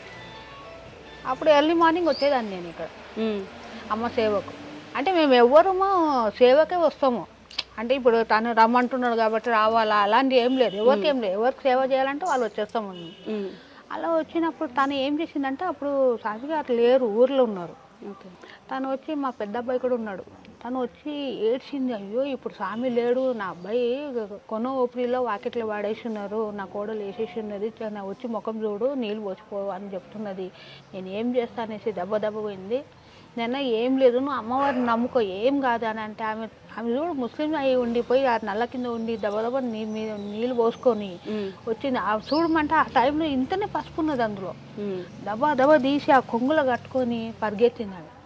అప్పుడు ఎర్లీ మార్నింగ్ వచ్చేదాన్ని నేను ఇక్కడ ఉమ్. అమ్మ సేవకు అంటే మేము ఎవ్వరము సేవకే వస్తాము అంటే ఇప్పుడు తను రమ్మంటున్నాడు కాబట్టి రావాలా అలాంటి ఏం లేదు ఎవరికి ఏం లేదు ఎవరికి సేవ చేయాలంటే వాళ్ళు వచ్చేస్తాము ఉమ్. అలా వచ్చినప్పుడు తను ఏం చేసిందంటే అప్పుడు స్వామి గారు లేరు ఊర్లో ఉన్నారు ఓకే తను వచ్చి మా పెద్ద అబ్బాయి కూడా ఉన్నాడు తను వచ్చి ఏడ్చింది అయ్యో ఇప్పుడు స్వామి లేడు నా అబ్బాయి కొన ఓపిరిలో వాకెట్లో వాడేసి ఉన్నారు నా కోడలు వేసేసి ఉన్నది తను వచ్చి ముఖం చూడు నీళ్ళు పోసిపో అని చెప్తున్నది నేను ఏం చేస్తా అనేసి దెబ్బ దెబ్బ పోయింది నిన్న ఏం లేదు నువ్వు అమ్మవారిని నమ్ముకో ఏం కాదు అని అంటే ఆమె ఆమె చూడు ముస్లిం అయి ఉండిపోయి ఆ నల్ల కింద ఉండి దెబ్బ దెబ్బ నీ మీద నీళ్ళు పోసుకొని వచ్చింది ఆ చూడమంటే ఆ టైంలో ఇంతనే పసుపు ఉన్నది అందులో ఉమ్. దబా దబా తీసి ఆ కొంగులో కట్టుకొని పరిగెత్తింది ఆమె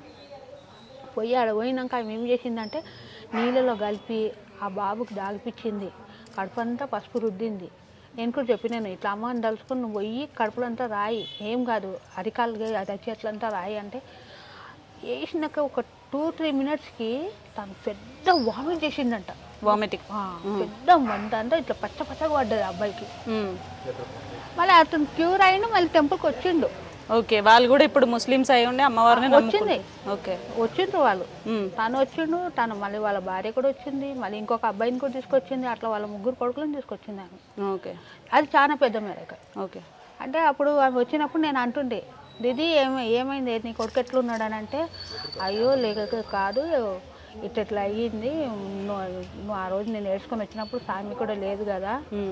పోయి ఆడ పోయినాక ఆమె ఏం చేసిందంటే నీళ్ళలో కలిపి ఆ బాబుకి దాగిపించింది కడుపు అంతా పసుపు రుద్దింది నేను కూడా చెప్పినాను ఇట్లా అమ్మని తలుచుకొని నువ్వు పోయి కడుపులంతా రాయి ఏం కాదు అరికాలు అది చెట్లంతా రాయి అంటే వేసినాక ఒక టూ త్రీ మినిట్స్కి తను పెద్ద వామిట్ చేసిందంట వామిటింగ్ ఆ, పెద్ద మంట అంతా ఇట్లా పచ్చ పచ్చగా పడ్డది ఆ అబ్బాయికి ఉమ్. మళ్ళీ అతను క్యూర్ అయిన మళ్ళీ టెంపుల్కి వచ్చిండు ఓకే వాళ్ళు కూడా ఇప్పుడు ముస్లిమ్స్ అయి ఉండి అమ్మవారిని వచ్చింది. నమ్ముకుంటారు. ఓకే వచ్చిండ్రు వాళ్ళు ఉమ్. తను వచ్చిండు తను మళ్ళీ వాళ్ళ భార్య కూడా వచ్చింది మళ్ళీ ఇంకొక అబ్బాయిని కూడా తీసుకొచ్చింది అట్లా వాళ్ళ ముగ్గురు కొడుకులను తీసుకొచ్చింది ఆమె ఓకే అది చాలా పెద్ద మేరకు ఓకే అంటే అప్పుడు ఆమె వచ్చినప్పుడు నేను అంటుండే దిది ఏమై ఏమైంది నీ కొడుకు ఎట్లున్నాడు అని అంటే అయ్యో లేక కాదు ఇట్లా ఇట్లా అయ్యింది నువ్వు నువ్వు ఆ రోజు నేను ఏడ్చుకొని వచ్చినప్పుడు స్వామి కూడా లేదు కదా ఉమ్.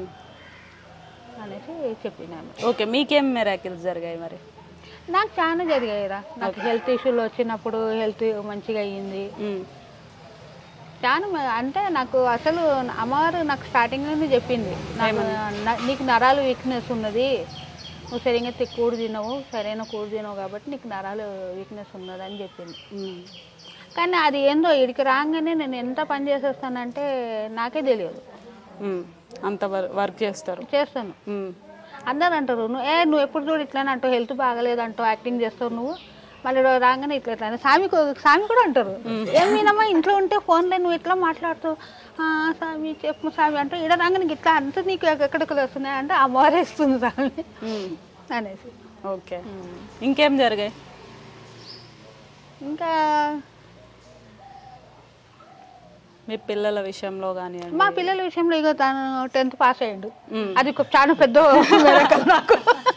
అనేసి చెప్పినాను ఓకే మీకేం మెరాకిల్స్ జరిగాయి మరి నాకు చాలా జరిగాయిరా నాకు హెల్త్ ఇష్యూలు వచ్చినప్పుడు హెల్త్ మంచిగా అయ్యింది ఉమ్. చాలా మ- అంటే నాకు అసలు అమ్మవారు నాకు స్టార్టింగ్ నుండి చెప్పింది నాకు న- నీకు నరాలు వీక్నెస్ ఉన్నది నువ్వు సరిగ్గా తి- కూడు తినవు సరైన కూడు తినవు కాబట్టి నీకు నరాలు వీక్నెస్ ఉన్నది అని చెప్పింది ఉమ్. కానీ అది ఏందో ఇడికి రాగానే నేను ఎంత పని చేసేస్తానంటే నాకే తెలియదు ఉమ్. అంత వర్క్ చేస్తారు చేస్తాను ఉమ్. అందరు అంటారు నువ్వు ఏ నువ్వు ఎప్పుడు చూడు ఇట్లానే అంటావు హెల్త్ బాగలేదు అంటావు యాక్టింగ్ చేస్తావు నువ్వు మళ్ళీ రో- రాగానే ఇట్లా ఇట్లా అని. స్వామి కూ- స్వామి కూడా అంటారు ఏం మీనమ్మా ఇంట్లో ఉంటే ఫోన్లో నువ్వు ఇట్లా మాట్లాడుతావు "ఆ, స్వామి చెప్పు స్వామి అంటే ఇక్కడ రాగానే నీకు ఇట్లా అంత నీకు ఎక్కడికి వస్తున్నాయి అంటే అమ్మవారే ఇస్తుంది స్వామి ఉమ్. అనేసి ఓకే ఇంకేం జరిగాయి ఇంకా మీ పిల్లల విషయంలో కానివ్వండి మా పిల్లల విషయంలో ఇక తను టెన్త్ పాస్ అయ్యాడు అది ఒక చాలా పెద్ద miracle నాకు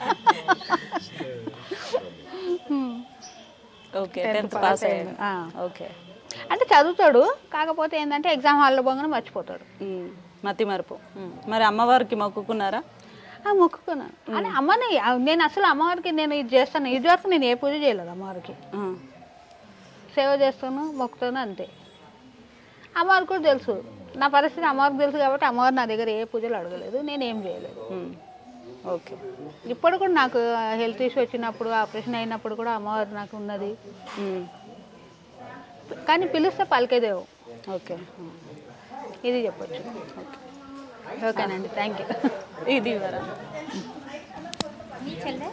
okay Tenth tenth pass pass అయ్యాడు. అయ్యాడు ఆ. ఓకే అంటే చదువుతాడు కాకపోతే ఏంటంటే ఎగ్జామ్ హాల్లో పోగానే మర్చిపోతాడు ఉమ్. మతి మరుపు మరి అమ్మవారికి మొక్కుకున్నారా ఆ, మొక్కుకున్నాను అని అమ్మని నేను అసలు అమ్మవారికి నేను ఇది చేస్తాను ఇది వరకు నేను ఏ పూజ చేయలేదు అమ్మవారికి ఆ. సేవ చేస్తాను మొక్కుతాను అంతే అమ్మవారికి కూడా తెలుసు నా పరిస్థితి అమ్మవారికి తెలుసు కాబట్టి అమ్మవారు నా దగ్గర ఏ పూజలు అడగలేదు నేను ఏం చేయలేదు ఉమ్. ఓకే ఇప్పుడు కూడా నాకు హెల్త్ ఇష్యూ వచ్చినప్పుడు ఆపరేషన్ అయినప్పుడు కూడా అమ్మవారు నాకు ఉన్నది ఉమ్. కానీ పిలిస్తే పలికేదేవు ఓకే ఇది చెప్పొచ్చు ఓకేనండి థ్యాంక్ యూ ఇది ఇవ్వరా మీ చెల్లె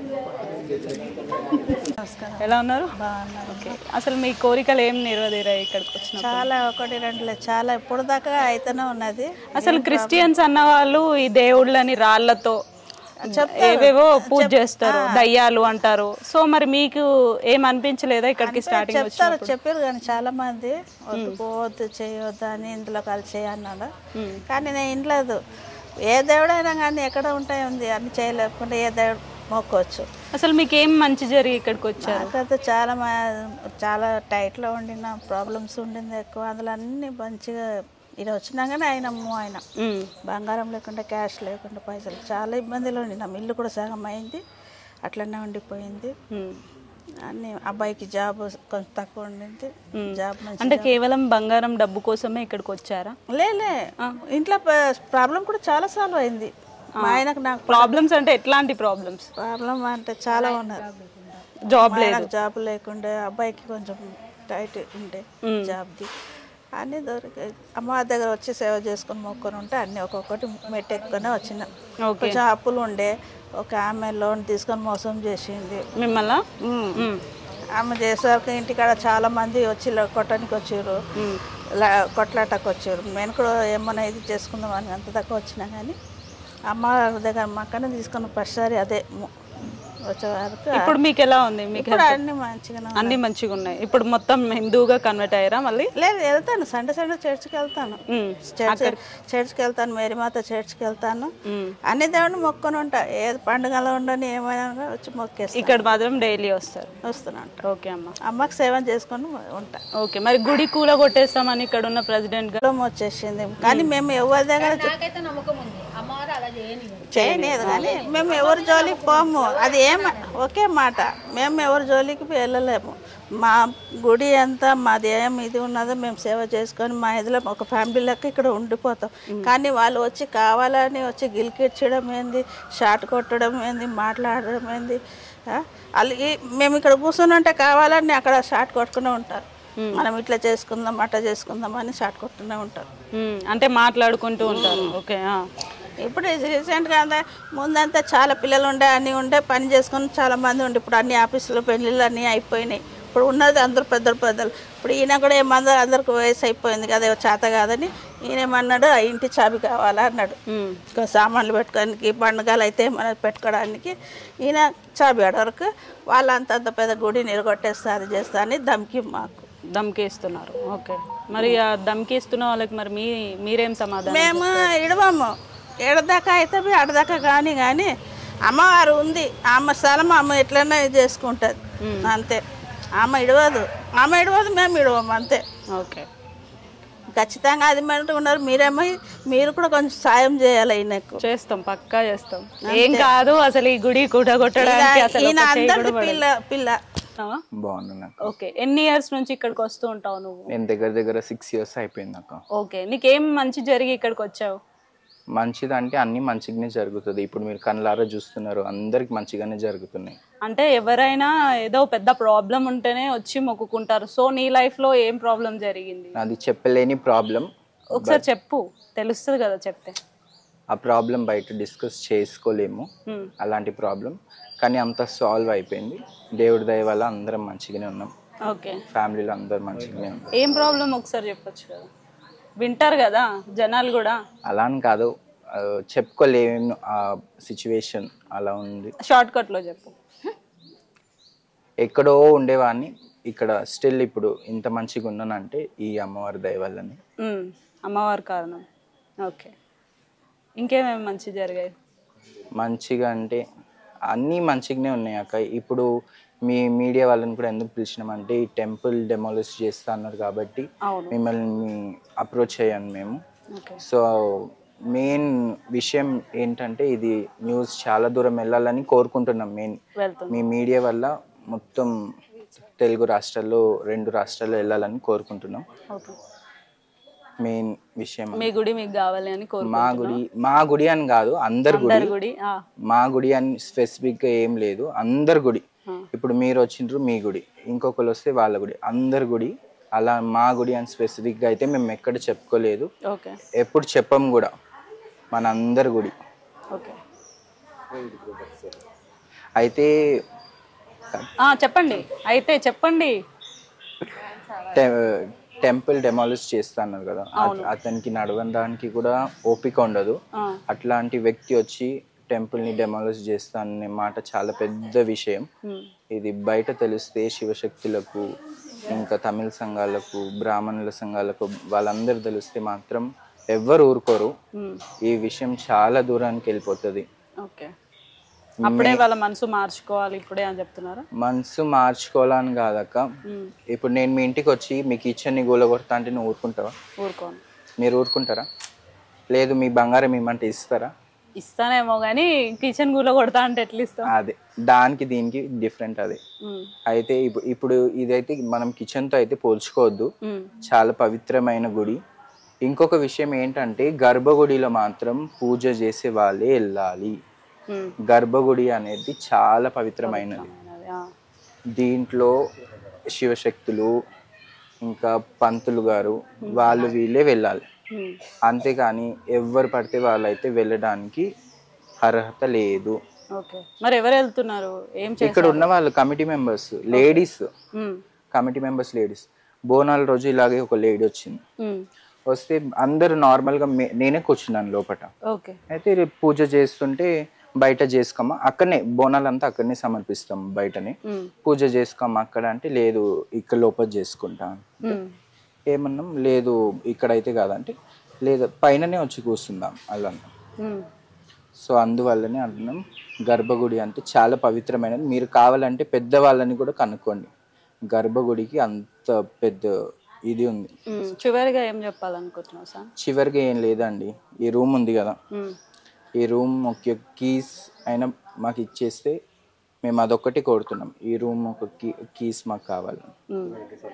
ఎలా ఉన్నారు ఓకే అసలు మీ కోరికలు ఏం నెరవేరాయి ఇక్కడికి వచ్చిన చాలా ఒకటి రెండు లేదు చాలా ఇప్పుడు దాకా అయితేనే ఉన్నది అసలు క్రిస్టియన్స్ అన్న వాళ్ళు ఈ దేవుళ్ళని రాళ్లతో ఏవేవో పూజ చేస్తారు దయ్యాలు అంటారు సో మరి మీకు ఏం అనిపించలేదా ఇక్కడికి స్టార్టింగ్ చెప్తారు వచ్చినప్పుడు చెప్పారు కానీ చాలా మంది వద్దు పోవద్దు చేయొద్దు అని ఇందులో కలిసి అన్నాడు కానీ నేను ఇంట్లేదు ఏ దేవుడైనా కానీ ఎక్కడ ఉంటాయి ఉంది అన్ని చేయలేకుండా ఏ దేవుడు మొక్కోవచ్చు అసలు మీకు ఏం మంచి జరిగి ఇక్కడికి వచ్చారు నాకైతే చాలా మా- చాలా టైట్లో ఉండిన ప్రాబ్లమ్స్ ఉండింది ఎక్కువ అందులో అన్ని మంచిగా ఇది వచ్చినాగానే ఆయన అమ్ము ఆయన బంగారం లేకుండా క్యాష్ లేకుండా పైసలు చాలా ఇబ్బందులు ఉండినాం ఇల్లు కూడా సగం అయింది అట్లనే ఉండిపోయింది అన్ని అబ్బాయికి జాబ్ కొంచెం తక్కువ ఉండింది జాబ్ మంచి అంటే కేవలం బంగారం డబ్బు కోసమే ఇక్కడికి వచ్చారా లేలే ఇంట్లో ప్రాబ్లం కూడా చాలా సాల్వ్ అయింది మా ఆయనకు నాకు ప్రాబ్లమ్స్ అంటే ఎట్లాంటి ప్రాబ్లమ్స్ ప్రాబ్లం అంటే చాలా ఉన్నది జాబ్ మా లేదు ఆయనకు జాబ్ లేకుండే అబ్బాయికి కొంచెం టైట్ ఉండే మ్. జాబ్ది అన్నీ దొరికాయి అమ్మవారి దగ్గర వచ్చి సేవ చేసుకుని మొక్కుని ఉంటే అన్నీ ఒక్కొక్కటి మెట్టెక్కునే వచ్చిన ఓకే. కొంచెం అప్పులు ఉండే ఒక ఆమె లోన్ తీసుకొని మోసం చేసింది మిమ్మల్ని ఆమె చేసేసరికి ఇంటికాడ చాలా మంది వచ్చి ఇలా కొట్టడానికి వచ్చారు కొట్లాటకు వచ్చారు నేను కూడా ఏమన్నా ఇది చేసుకుందాం అని అంత దాకా వచ్చినా కానీ అమ్మవారి దగ్గర మక్కనే తీసుకున్న ఫస్ట్సారి అదే ము- వచ్చే వరకు ఇప్పుడు మీకు ఎలా ఉంది మీకు ఇప్పుడు health? అన్ని మంచిగానే అన్ని మంచిగా ఉన్నాయి ఇప్పుడు మొత్తం హిందూగా కన్వర్ట్ అయ్యారా మళ్ళీ లేదు వెళ్తాను సండే సండే చర్చ్కి వెళ్తాను చర్చ్ చర్చ్కి వెళ్తాను మేరీమాత చర్చ్కి వెళ్తాను అన్ని దేవుడిని మొక్కుని ఉంటా ఏది పండుగలో ఉండని ఏమైనా కూడా వచ్చి మొక్కేస్తాను ఇక్కడ మాత్రం డైలీ వస్తారు వస్తున్నాను ఓకే అమ్మ అమ్మకి సేవ చేసుకొని ఉంటా ఓకే మరి గుడి కూల కొట్టేస్తామని ఇక్కడ ఉన్న ప్రెసిడెంట్ గారు కులం వచ్చేసింది కానీ మేము ఎవరి దగ్గర చేయలేదు కానీ మేము ఎవరి జోలికి పోము అది ఏమ ఒకే మాట మేము ఎవరి జోలికి వెళ్ళలేము మా గుడి అంతా మాది ఏం ఇది ఉన్నదో మేము సేవ చేసుకొని మా ఇదిలో ఒక ఫ్యామిలీ లెక్క ఇక్కడ ఉండిపోతాం కానీ వాళ్ళు వచ్చి కావాలని వచ్చి గిలికిచ్చడం ఏంది షాట్ కొట్టడం ఏంది మాట్లాడడం ఏంది ఆ? అలాగే మేము ఇక్కడ కూర్చొని ఉంటే కావాలని అక్కడ షాట్ కొట్టుకునే ఉంటారు మనం ఇట్లా చేసుకుందాం అట్లా చేసుకుందాం అని షాట్ కొట్టుకునే ఉంటారు మ్మ్. అంటే మాట్లాడుకుంటూ ఉంటారు ఓకే ఆ. ఇప్పుడు రీసెంట్గా అంతా ముందంతా చాలా పిల్లలు ఉండే అన్నీ ఉండే పని చేసుకొని చాలా మంది ఉండే ఇప్పుడు అన్ని ఆఫీసులు పెళ్ళిళ్ళు అన్నీ అయిపోయినాయి ఇప్పుడు ఉన్నది అందరు పెద్దలు పెద్దలు ఇప్పుడు ఈయన కూడా ఏమన్నా అందరికి వయసు అయిపోయింది కదా ఏవో చేత కాదని ఈయన ఏమన్నాడు ఆ ఇంటి చాబి కావాలా అన్నాడు ఇంకా సామాన్లు పెట్టుకోడానికి పండుగలు అయితే మనం పెట్టుకోవడానికి ఈయన చాబి వరకు వాళ్ళంత అంత పెద్ద గుడి నిలగొట్టేస్తా అది చేస్తా అని దమ్కి మాకు దమ్కేస్తున్నారు ఓకే మరి ఆ దమ్కేస్తున్న వాళ్ళకి మరి మీ మీరేం సమాధానం మేము ఇడవము ఏడదాకా అయితే ఆడదాకా కానీ కానీ అమ్మవారు ఉంది ఆమె స్థలం ఆమె ఎట్లన్నా ఇది చేసుకుంటుంది అంతే ఆమె ఇడవదు ఆమె ఇడవదు మేము ఇడవము అంతే ఓకే ఖచ్చితంగా అది మంటూ ఉన్నారు మీరేమో మీరు కూడా కొంచెం సాయం చేయాలి ఈయనకు చేస్తాం పక్కా చేస్తాం ఏం కాదు అసలు ఈ గుడి కూడా కొట్టడానికి అసలు ఈయన ఒక చేయి అందరిది కూడా పిల్ల పిల్ల పడదు. బాగుంది నాకు ఓకే ఎన్ని ఇయర్స్ నుంచి ఇక్కడికి వస్తూ ఉంటావు నువ్వు నేను దగ్గర దగ్గర సిక్స్ ఇయర్స్ అయిపోయింది నాకు ఓకే నీకేం మంచి జరిగి ఇక్కడికి వచ్చావు మంచిదంటే అన్ని మంచిగానే జరుగుతుంది ఇప్పుడు మీరు కళ్ళారా చూస్తున్నారు అందరికి మంచిగానే జరుగుతున్నాయి అంటే ఎవరైనా ఏదో పెద్ద ప్రాబ్లం ఉంటేనే వచ్చి మొక్కుకుంటారు సో నీ లైఫ్ లో ఏం ప్రాబ్లం జరిగింది అది చెప్పలేని ప్రాబ్లం ఒకసారి చెప్పు తెలుస్తుంది కదా చెప్తే ఆ ప్రాబ్లం బయట డిస్కస్ చేసుకోలేము Hmm. అలాంటి ప్రాబ్లం కానీ అంత సాల్వ్ అయిపోయింది దేవుడి దయ వల్ల అందరం మంచిగానే ఉన్నాం ఓకే ఫ్యామిలీలో అందరు మంచిగానే ఉన్నాం ఏం ప్రాబ్లం ఒకసారి చెప్పొచ్చు కదా వింటారు కదా జనాలు కూడా అలా అని కాదు ఆ, చెప్పుకోలేము ఆ సిచ్యువేషన్ అలా ఉంది షార్ట్ కట్ లో చెప్పు ఎక్కడో ఉండేవాడిని ఇక్కడ స్టిల్ ఇప్పుడు ఇంత మంచిగా ఉన్నానంటే ఈ అమ్మవారి దయ వల్లనే ఉమ్, అమ్మవారి కారణం ఓకే ఇంకేమేమి మంచి జరిగాయి మంచిగా అంటే అన్నీ మంచిగానే ఉన్నాయి అక్క ఇప్పుడు మీ మీడియా వాళ్ళని కూడా ఎందుకు పిలిచినామంటే ఈ టెంపుల్ డెమాలిష్ చేస్తా అన్నారు కాబట్టి అవును. మిమ్మల్ని అప్రోచ్ అయ్యాను మేము ఓకే సో మెయిన్ విషయం ఏంటంటే ఇది న్యూస్ చాలా దూరం వెళ్ళాలని కోరుకుంటున్నాం మెయిన్ వెళ్తుంది మీ మీడియా వల్ల మొత్తం తెలుగు రాష్ట్రాల్లో రెండు రాష్ట్రాల్లో వెళ్ళాలని కోరుకుంటున్నాం ఓకే మెయిన్ విషయం మీ గుడి మీకు కావాలి అని మా కోరుకుంటున్నాం గుడి మా గుడి అని కాదు అందరి అందరి గుడి గుడి ఆ, మా గుడి అని స్పెసిఫిక్ గా ఏం లేదు అందరి గుడి ఆ. ఇప్పుడు మీరు వచ్చిండ్రు మీ గుడి ఇంకొకరు వస్తే వాళ్ళ గుడి అందరి గుడి అలా మా గుడి అని స్పెసిఫిక్ గా అయితే మేము ఎక్కడ చెప్పుకోలేదు ఓకే ఎప్పుడు చెప్పం కూడా మన అందరి గుడి ఓకే అయితే ఆ, చెప్పండి అయితే చెప్పండి టె- టెంపుల్ డెమాలిష్ చేస్తా అన్నారు కదా అత- అతనికి నడవడానికి కూడా ఓపిక ఉండదు ఆ. అట్లాంటి వ్యక్తి వచ్చి టెంపుల్ ని డెమాలిష్ చేస్తా అనే మాట చాలా పెద్ద విషయం ఉమ్, ఇది బయట తెలిస్తే శివశక్తులకు ఇంకా తమిళ సంఘాలకు బ్రాహ్మణుల సంఘాలకు వాళ్ళందరూ తెలిస్తే మాత్రం ఎవ్వరు ఊరుకోరు ఉమ్, ఈ విషయం చాలా దూరానికి వెళ్ళిపోతుంది ఓకే అప్పుడే వాళ్ళ మనసు మార్చుకోవాలి ఇప్పుడే అని చెప్తున్నారా మనసు మార్చుకోవాలని కాదక్క ఉమ్, ఇప్పుడు నేను మీ ఇంటికి వచ్చి మీ కిచెన్ని గూలగొడతా అంటే నువ్వు ఊరుకుంటావా ఊరుకోను మీరు ఊరుకుంటారా లేదు మీ బంగారం ఇమ్మంటే ఇస్తారా ఇస్తానేమో కానీ కిచెన్ గులో కొడతా అంటే ఎట్లా ఇస్తాం అదే దానికి దీనికి డిఫరెంట్ అదే ఉమ్, అయితే ఇప్పుడు ఇప్పుడు ఇదైతే మనం కిచెన్తో అయితే పోల్చుకోవద్దు ఉమ్, చాలా పవిత్రమైన గుడి ఇంకొక విషయం ఏంటంటే గర్భగుడిలో మాత్రం పూజ చేసే వాళ్ళే వెళ్ళాలి ఉమ్, గర్భగుడి అనేది చాలా పవిత్రమైనది అదే, ఆ, దీంట్లో శివశక్తులు ఇంకా పంతులు గారు వాళ్ళు వీళ్ళే వెళ్ళాలి ఉమ్, అంతేకాని ఎవరు పడితే వాళ్ళైతే వెళ్ళడానికి అర్హత లేదు ఓకే మరి ఎవరు వెళ్తున్నారు ఏం ఇక్కడ చేస్తారు ఉన్న వాళ్ళు committee members ladies um, committee members ladies బోనాల రోజు ఇలాగే ఒక లేడీ వచ్చింది ఉమ్, వస్తే అందరు నార్మల్గా మే- నేనే కూర్చున్నాను లోపల ఓకే అయితే రేపు పూజ చేస్తుంటే బయట చేసుకోమా అక్కడనే బోనాలంతా అక్కడనే సమర్పిస్తాం బయటనే ఉమ్, పూజ చేసుకోమా అక్కడ అంటే లేదు ఇక్కడ లోపల చేసుకుంటా ఉమ్, ఏమన్నాం లేదు ఇక్కడైతే కాదంటే లేదు పైననే వచ్చి కూర్చుందాం అలా ఉమ్, సో అందువల్లనే అంటున్నాం గర్భగుడి అంటే చాలా పవిత్రమైనది మీరు కావాలంటే పెద్దవాళ్ళని కూడా కనుక్కోండి గర్భగుడికి అంత పెద్ద ఇది ఉంది ఉమ్, చివరిగా ఏం చెప్పాలనుకుంటున్నావు సార్ చివరిగా ఏం లేదండి ఈ రూమ్ ఉంది కదా ఉమ్, ఈ రూమ్ ఒక కీస్ అయినా మాకు ఇచ్చేస్తే మేము అదొక్కటి కోరుతున్నాం ఈ రూమ్ ఒక కీ కీస్ మాకు కావాలి ఉమ్.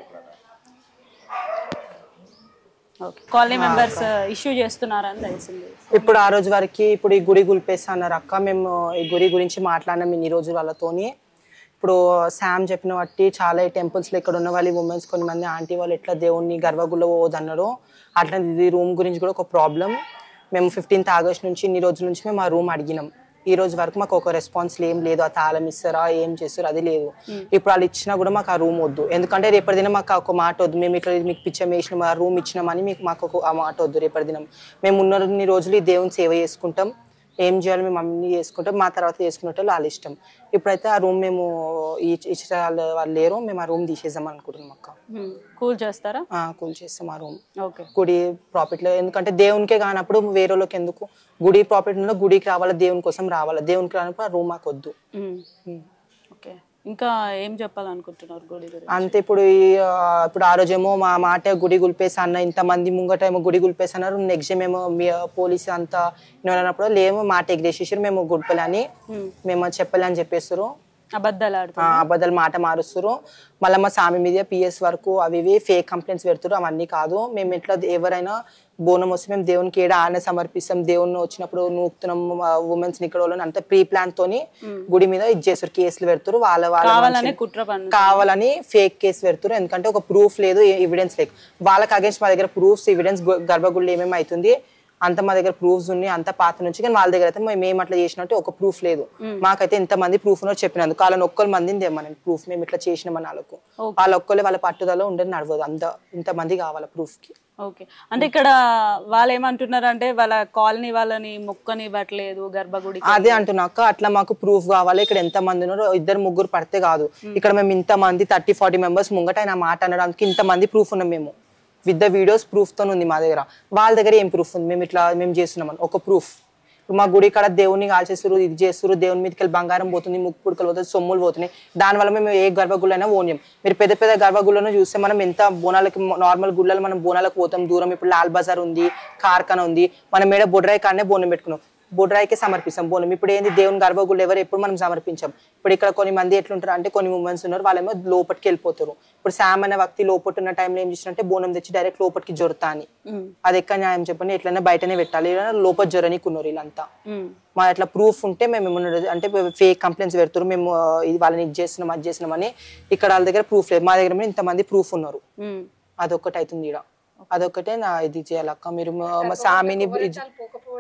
ఓకే కాలనీ మెంబర్స్ ఇష్యూ చేస్తున్నారని తెలిసింది ఇప్పుడు ఆ రోజు వరకు ఇప్పుడు ఈ గుడి గుల్పేస్తా అన్నారు అక్క మేము ఈ గుడి గురించి మాట్లాడినాం ఇన్ని రోజులు వాళ్ళతోని ఇప్పుడు శామ్ చెప్పిన బట్టి చాలా ఈ టెంపుల్స్లో ఇక్కడ ఉన్న వాళ్ళు ఉమెన్స్ కొన్ని మంది ఆంటీ వాళ్ళు ఎట్లా దేవుణ్ణి గర్భగుల్లో పోదన్నారు అట్లా ఇది రూమ్ గురించి కూడా ఒక ప్రాబ్లం మేము ఫిఫ్టీన్త్ ఆగస్ట్ నుంచి ఇన్ని రోజుల నుంచి మేము ఆ రూమ్ అడిగినాం ఈ రోజు వరకు మాకు ఒక రెస్పాన్స్ ఏం లేదు ఆ తాళం ఇస్తారా ఏం చేస్తారా అది లేదు ఇప్పుడు వాళ్ళు ఇచ్చినా కూడా మాకు ఆ రూమ్ వద్దు ఎందుకంటే రేపటి దినం మాకు ఒక మాట వద్దు మేము ఇట్లా మీకు పిచ్చం వేసినాం ఆ రూమ్ ఇచ్చినామని మీకు మాకు ఒక ఆ మాట వద్దు రేపటి దినం మేము ఉన్నన్ని రోజులు ఈ దేవుని సేవ చేసుకుంటాం ఏం చేయాలి మేము అన్ని చేసుకుంటాం మా తర్వాత చేసుకున్నట్టు వాళ్ళ ఇష్టం ఇప్పుడైతే ఆ రూమ్ మేము ఈ ఇచ్చిన వాళ్ళు వాళ్ళు లేరు మేము ఆ రూమ్ తీసేద్దాం అనుకుంటున్నాం అక్క కూల్ చేస్తారా ఆ, కూల్ చేస్తాం ఆ రూమ్ ఓకే గుడి ప్రాఫిట్ లో ఎందుకంటే దేవునికే కానప్పుడు వేరే వాళ్ళకి ఎందుకు గుడి ప్రాఫిట్ ఉన్న గుడికి రావాలా దేవుని కోసం రావాలా దేవునికి రానప్పుడు ఆ రూమ్ మాకు వద్దు ఉమ్, ఉమ్. ఓకే ఇంకా ఏం చెప్పాలనుకుంటున్నారు గుడి గురించి అంతే ఇప్పుడు ఈ, ఆ, ఇప్పుడు ఆ రోజేమో మా మాట గుడి గుల్పేసి అన్న ఇంతమంది ముంగట ఏమో గుడి గుల్పేసి అన్నారు నెక్స్ట్ డే మేము మీ పోలీస్ అంతా అన్నప్పుడు లేమో మాట ఎగ్రేసేసారు మేము గుడిపలే అని మేము చెప్పలే అని చెప్పేస్తారు అబద్ధాలు ఆడుతూ ఆ, అబద్ధాలు మాట మారుస్తారు మళ్ళీ మా సామి మీద పిఎస్ వరకు అవి ఇవి ఫేక్ కంప్లైంట్స్ పెడుతారు అవన్నీ కాదు మేము ఎట్లా ఎవరైనా బోనం వస్తే మేము దేవునికి ఏడ ఆన సమర్పిస్తాం దేవుని వచ్చినప్పుడు నూకుతున్నాం ఉమెన్స్ ఇక్కడ వాళ్ళని అంతా ప్రీ ప్లాన్ తోని గుడి మీద ఇది చేస్తారు కేసులు పెడతారు వాళ్ళ వాళ్ళ కావాలనే మనుషులు- కుట్ర పన్ను కావాలని ఫేక్ కేసు పెడతారు ఎందుకంటే ఒక ప్రూఫ్ లేదు ఎవిడెన్స్ లేదు వాళ్ళకి అగేన్స్ట్ మా దగ్గర ప్రూఫ్స్ ఎవిడెన్స్ గర్భగుడిలో ఏమేమి అవుతుంది అంత మా దగ్గర ప్రూఫ్స్ ఉన్నాయి అంత పాత నుంచి కానీ వాళ్ళ దగ్గర అయితే మేము ఏం అట్లా చేసినట్టు ఒక ప్రూఫ్ లేదు మాకైతే ఇంత మంది ప్రూఫ్ ఉన్నారు చెప్పినందుకు వాళ్ళని ఒక్కరు మందిని తెమ్మని ప్రూఫ్ మేము ఇట్లా చేసినామని వాళ్ళకు వాళ్ళ ఒక్కరే వాళ్ళ పట్టుదల ఉండదు నడవదు అంత ఇంత మంది కావాలి ప్రూఫ్ కి ఓకే అంటే ఇక్కడ వాళ్ళు ఏమంటున్నారు అంటే వాళ్ళ కాలనీ వాళ్ళని మొక్కని ఇవ్వట్లేదు గర్భగుడి అదే అంటున్నాక అట్లా మాకు ప్రూఫ్ కావాలి ఇక్కడ ఎంత మంది ఉన్నారో ఇద్దరు ముగ్గురు పడితే కాదు ఇక్కడ మేము ఇంత మంది థర్టీ ఫార్టీ మెంబర్స్ ముంగట ఆయన మాట అనడానికి ఇంత మంది ప్రూఫ్ ఉన్నాం మేము విత్ ద వీడియోస్ ప్రూఫ్ తో ఉంది మా దగ్గర వాళ్ళ దగ్గర ఏం ప్రూఫ్ ఉంది మేము ఇట్లా మేము చేస్తున్నామని ఒక ప్రూఫ్ ఇప్పుడు మా గుడి కాడ దేవుని కాల్చేస్తారు ఇది చేస్తారు దేవుని మీదకి వెళ్ళి బంగారం పోతుంది ముక్కు పుడకలు పోతుంది సొమ్ములు పోతున్నాయి దానివల్ల మేము ఏ గర్భగుళ్ళైనా ఓన్యం మీరు పెద్ద పెద్ద గర్భగుళ్ళను చూస్తే మనం ఎంత బోనాలకి నార్మల్ గుళ్ళలో మనం బోనాలకు పోతాం దూరం ఇప్పుడు లాల్ బజార్ ఉంది కార్ఖానా ఉంది మనం మేడ బొడ్రాయి కాడనే బోనం పెట్టుకున్నాం బొడ్రాయికే సమర్పిస్తాం బోనం ఇప్పుడు ఏంది దేవుని గర్భగుళ్ళు ఎవరు ఎప్పుడు మనం సమర్పించాం ఇప్పుడు ఇక్కడ కొన్ని మంది ఎట్లుంటారు అంటే కొన్ని ఉమెన్స్ ఉన్నారు వాళ్ళేమో లోపలికి వెళ్ళిపోతారు ఇప్పుడు శామ్ అనే వ్యక్తి లోపల ఉన్న టైంలో ఏం చేసినంటే బోనం తెచ్చి డైరెక్ట్ లోపలికి జొరుతా అని అది ఎక్కడ న్యాయం చెప్పండి ఎట్లైనా బయటనే పెట్టాలి లేదా లోపల జొరనీకున్నారు వీళ్ళంతా మా అట్లా ప్రూఫ్ ఉంటే మేము ఏమన్నా అంటే ఫేక్ కంప్లైంట్స్ పెడతారు మేము ఆ, ఇది వాళ్ళని ఇది చేస్తున్నాం అది చేస్తున్నాం అని ఇక్కడ వాళ్ళ దగ్గర ప్రూఫ్ లేదు మా దగ్గర ఇంతమంది ప్రూఫ్ ఉన్నారు అదొక్కటి అవుతుంది ఇక్కడ అదొక్కటే నా ఇది చేయాలక్క మీరు మా- మా సామిని ఇది-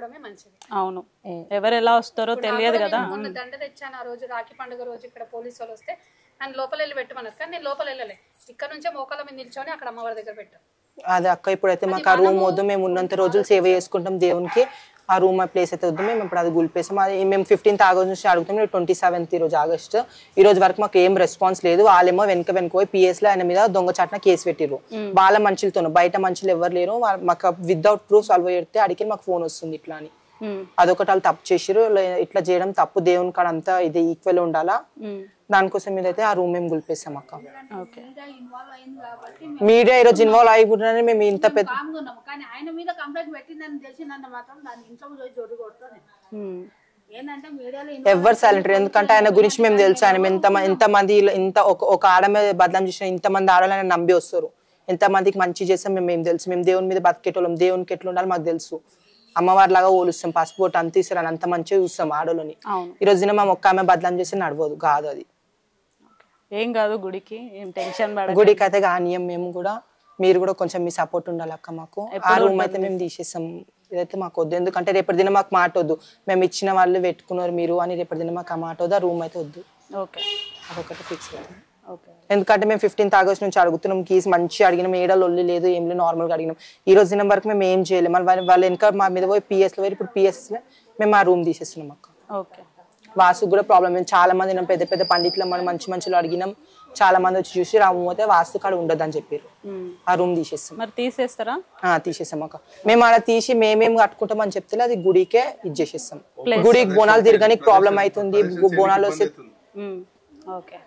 చేసుకోవడమే మంచిది అవును ఎవరు ఎలా వస్తారో ఇప్పుడు తెలియదు నాకు కదా నేను మొన్న దండ తెచ్చాను ఆ రోజు రాఖీ పండుగ రోజు ఇక్కడ పోలీసు వాళ్ళు వస్తే నన్ను లోపల వెళ్ళి పెట్టమన్నారు కానీ నేను లోపల వెళ్ళలే ఇక్కడ నుంచే మోకాల మీద నిల్చొని అక్కడ అమ్మవారి దగ్గర పెట్టాను అదే అక్క ఇప్పుడైతే మాకు ఆ రూమ్ వద్దు మేము ఉన్నంత రోజులు సేవ చేసుకుంటాం దేవునికి ఆ రూమ్ ఆ ప్లేస్ అయితే వద్దు మేము ఇప్పుడు అది గుల్పేసాం అది మేము ఫిఫ్టీన్త్ ఆగస్ట్ నుంచి అడుగుతాం ట్వంటీ సెవెంత్ ఈ రోజు ఆగస్ట్ ఈ రోజు వరకు మాకు ఏం రెస్పాన్స్ లేదు వాళ్ళేమో వెనక వెనక పోయి పిఎస్ లో ఆయన మీద దొంగ చాటున కేసు పెట్టిర్రు వాళ్ళ మనుషులతో బయట మనుషులు ఎవరు లేరు వాళ్ళ- మాకు వితౌట్ ప్రూఫ్ సాల్వ్ పెడితే అడిగి మాకు ఫోన్ వస్తుంది ఇట్లా అని అదొకటి వాళ్ళు తప్పు చేసిర్రు లే- ఇట్లా చేయడం తప్పు దేవుని కాడ అంతా ఇది ఈక్వల్ ఉండాలా దానికోసం మీదైతే ఆ రూమ్ మేము గుల్పేసాం అక్క ఓకే మీడియా ఈరోజు ఇన్వాల్వ్ అయిపోతున్నారని మేము ఇంత పెద్ద కామ్గా ఉన్నాము కానీ ఆయన మీద కంప్లైంట్ పెట్టిందని తెలిసిందంటే మాత్రం దాని ఇంట్లో పోయి జోడు కొడతాను ఏంటంటే మీడియాలో ఎవరు సైలెంట్ ఎందుకంటే ఆయన గురించి మేము తెలుసు ఆయన ఎంత ఎంత మంది ఇంత ఒక ఒక ఆడ మీద బదలాం చేసిన ఇంత మంది ఆడవాళ్ళు ఆయన నమ్మి వస్తారు ఎంత మందికి మంచి చేస్తాం మేము మేము తెలుసు మేము దేవుని మీద బతికేటోళ్ళం దేవునికి ఎట్లా ఉండాలి మాకు తెలుసు అమ్మవారి లాగా పోలుస్తాం పాస్పోర్ట్ అంత ఇస్తారు అంత మంచిగా చూస్తాం ఆడోళ్ళని అవును ఈ రోజున మా ఒక్క ఆమె బదలాం చేసి నడవదు కాదు అది ఏం కాదు గుడికి ఏం టెన్షన్ పడ గుడికి అయితే కానీయం మేము కూడా మీరు కూడా కొంచెం మీ సపోర్ట్ ఉండాలి అక్క మాకు ఆ ఎప్పుడు రూమ్ అయితే ఉంటుంది? మేము తీసేస్తాం ఇదైతే మాకు వద్దు ఎందుకంటే రేపటి దిన మాకు మాట వద్దు మేము ఇచ్చిన వాళ్ళు పెట్టుకున్నారు మీరు అని రేపటి దిన మాకు ఆ మాట వద్దు ఆ రూమ్ అయితే వద్దు ఓకే అదొకటి ఫిక్స్ అయింది ఓకే ఎందుకంటే మేము ఫిఫ్టీన్త్ ఆగస్ట్ నుంచి అడుగుతున్నాం కీస్ మంచి అడిగినాం ఏడా లొల్లి లేదు ఏం లేదు నార్మల్గా అడిగినాం ఈ రోజు దినం వరకు మేము ఏం చేయలేము మళ్ళీ వాళ్ళ- వాళ్ళ వెనక మా మీద పోయి పిఎస్లో పోయి ఇప్పుడు పిఎస్లో మేము ఆ రూమ్ తీసేస్తున్నాం అక్క ఓకే వాస్తుకు కూడా ప్రాబ్లం మేము చాలా మంది విన్నాం, పెద్ద పెద్ద పండితులు మనం మంచి మంచిలో అడిగినాం చాలా మంది వచ్చి చూసి రాము పోతే వాస్తు కాడ ఉండదు అని చెప్పారు ఆ రూమ్ తీసేస్తాం మరి తీసేస్తారా ఆ, తీసేసాం అక్క మేము ఆడ తీసి మేమేం కట్టుకుంటాం అని చెప్తే అది గుడికే ఇది చేసేస్తాం Place. గుడికి బోనాలు తిరగడానికి ప్రాబ్లం అవుతుంది గు- బోనాలు వస్తే మ్మ్. ఓకే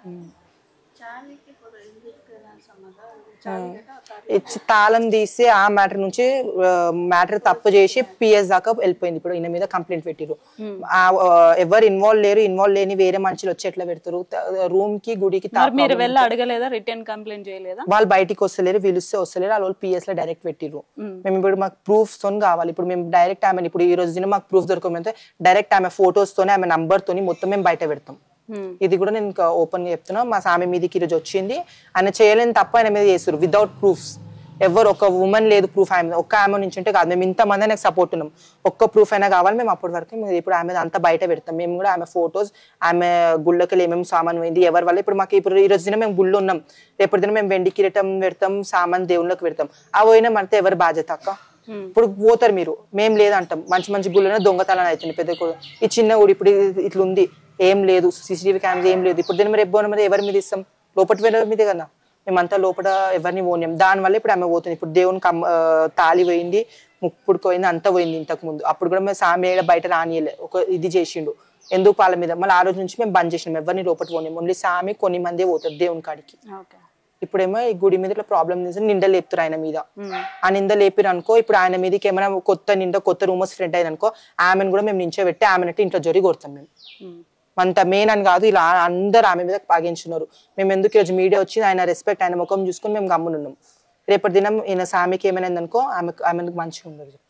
ఇచ్చి తాళం తీసి ఆ మ్యాటర్ నుంచి మ్యాటర్ తప్పు చేసి పిఎస్ దాకా వెళ్ళిపోయింది ఇప్పుడు ఈయన మీద కంప్లైంట్ పెట్టిరు ఆ, ఆ, ఎవరు ఇన్వాల్వ్ లేరు ఇన్వాల్వ్ లేని వేరే మనుషులు వచ్చి ఎట్లా పెడతారు రూమ్ కి గుడికి తా- మరి మీరు problem వెళ్ళి అడగలేదా రిటర్న్ కంప్లైంట్ చేయలేదా వాళ్ళు బయటికి వస్తలేరు పిలిస్తే వస్తలేరు వాళ్ళు పిఎస్ లో డైరెక్ట్ పెట్టిర్రు మేము ఇప్పుడు మాకు ప్రూఫ్స్ తో కావాలి ఇప్పుడు మేము డైరెక్ట్ ఆమె ఇప్పుడు ఈ రోజు దినం మాకు ప్రూఫ్ దొరకమంటే డైరెక్ట్ ఆమె ఫొటోస్ తోనే ఆమె నంబర్ తోని మొత్తం మేము బయట పెడతాం ఇది కూడా నేను ఇంకా ఓపెన్ గా చెప్తున్నా మా సామి మీదకి ఈరోజు వచ్చింది ఆయన చేయలేని తప్ప ఆయన మీద చేస్తారు వితౌట్ ప్రూఫ్స్ ఎవరు ఒక ఉమెన్ లేదు ప్రూఫ్ ఆమె ఒక్క ఆమె నుంచి ఉంటే కాదు మేము ఇంతమంది నాకు సపోర్ట్ ఉన్నాం ఒక్క ప్రూఫ్ అయినా కావాలి మేము అప్పటి వరకు మేము ఇప్పుడు ఆమె అంతా బయట పెడతాం మేము కూడా ఆమె ఫొటోస్ ఆమె గుళ్ళకి వెళ్ళి ఏమేమి సామాన్ పోయింది ఎవరి వల్ల ఇప్పుడు మాకు ఇప్పుడు ఈ రోజు దిన మేము గుళ్ళు ఉన్నాం రేపటి దిన మేము వెండి కిరీటం పెడతాం సామాన్ దేవుళ్ళకి పెడతాం ఆ పోయినా మనతో ఎవరు బాధ్యత అక్క ఇప్పుడు పోతారు మీరు మేము లేదంటాం మంచి మంచి గుళ్ళనే దొంగతనాలు అవుతుంది పెద్ద గుడి. ఈ చిన్న గుడి ఇప్పుడు ఇది ఇట్లా ఉంది ఏం లేదు సీసీటీవీ కెమెరా ఏం లేదు ఇప్పుడు దీని మీద రేపు మీద ఎవరి మీద ఇస్తాం లోపటి వెళ్ళే మీదే కదా మేమంతా లోపల ఎవరిని పోనీయం దానివల్ల ఇప్పుడు ఆమె పోతుంది ఇప్పుడు దేవునికి అమ్మ- ఆ, తాళి పోయింది ముప్పుడు పోయింది అంతా పోయింది ఇంతకు ముందు అప్పుడు కూడా మేము సామి ఏడ బయట రానియలే ఒక ఇది చేసిండు ఎందుకు వాళ్ళ మీద మళ్ళీ ఆ రోజు నుంచి మేము బంద్ చేసినాం ఎవరిని లోపల పోనీ ఓన్లీ సామి కొన్ని మందే పోతారు దేవుని కాడికి ఓకే ఇప్పుడేమో ఈ గుడి మీద ఇట్లా ప్రాబ్లం నింద లేపుతారు ఆయన మీద ఆ నింద లేపిరు అనుకో ఇప్పుడు ఆయన మీదకి ఏమైనా కొత్త నింద కొత్త రూమర్స్ ఫ్రెండ్ అయింది అనుకో ఆమెను కూడా మేము నించోబెట్టి ఆమెనట్టు ఇంట్లో జరిగి కొడతాం మేము అంత మెయిన్ అని కాదు ఇలా అందరు ఆమె మీద పాగించున్నారు మేము ఎందుకు ఈరోజు మీడియా వచ్చి ఆయన రెస్పెక్ట్ ఆయన ముఖం చూసుకొని మేము గమ్మునున్నాం రేపటి దినం ఈయన సామికి ఏమైనా అనుకో ఆమె ఆమెకు మంచిగా ఉండదు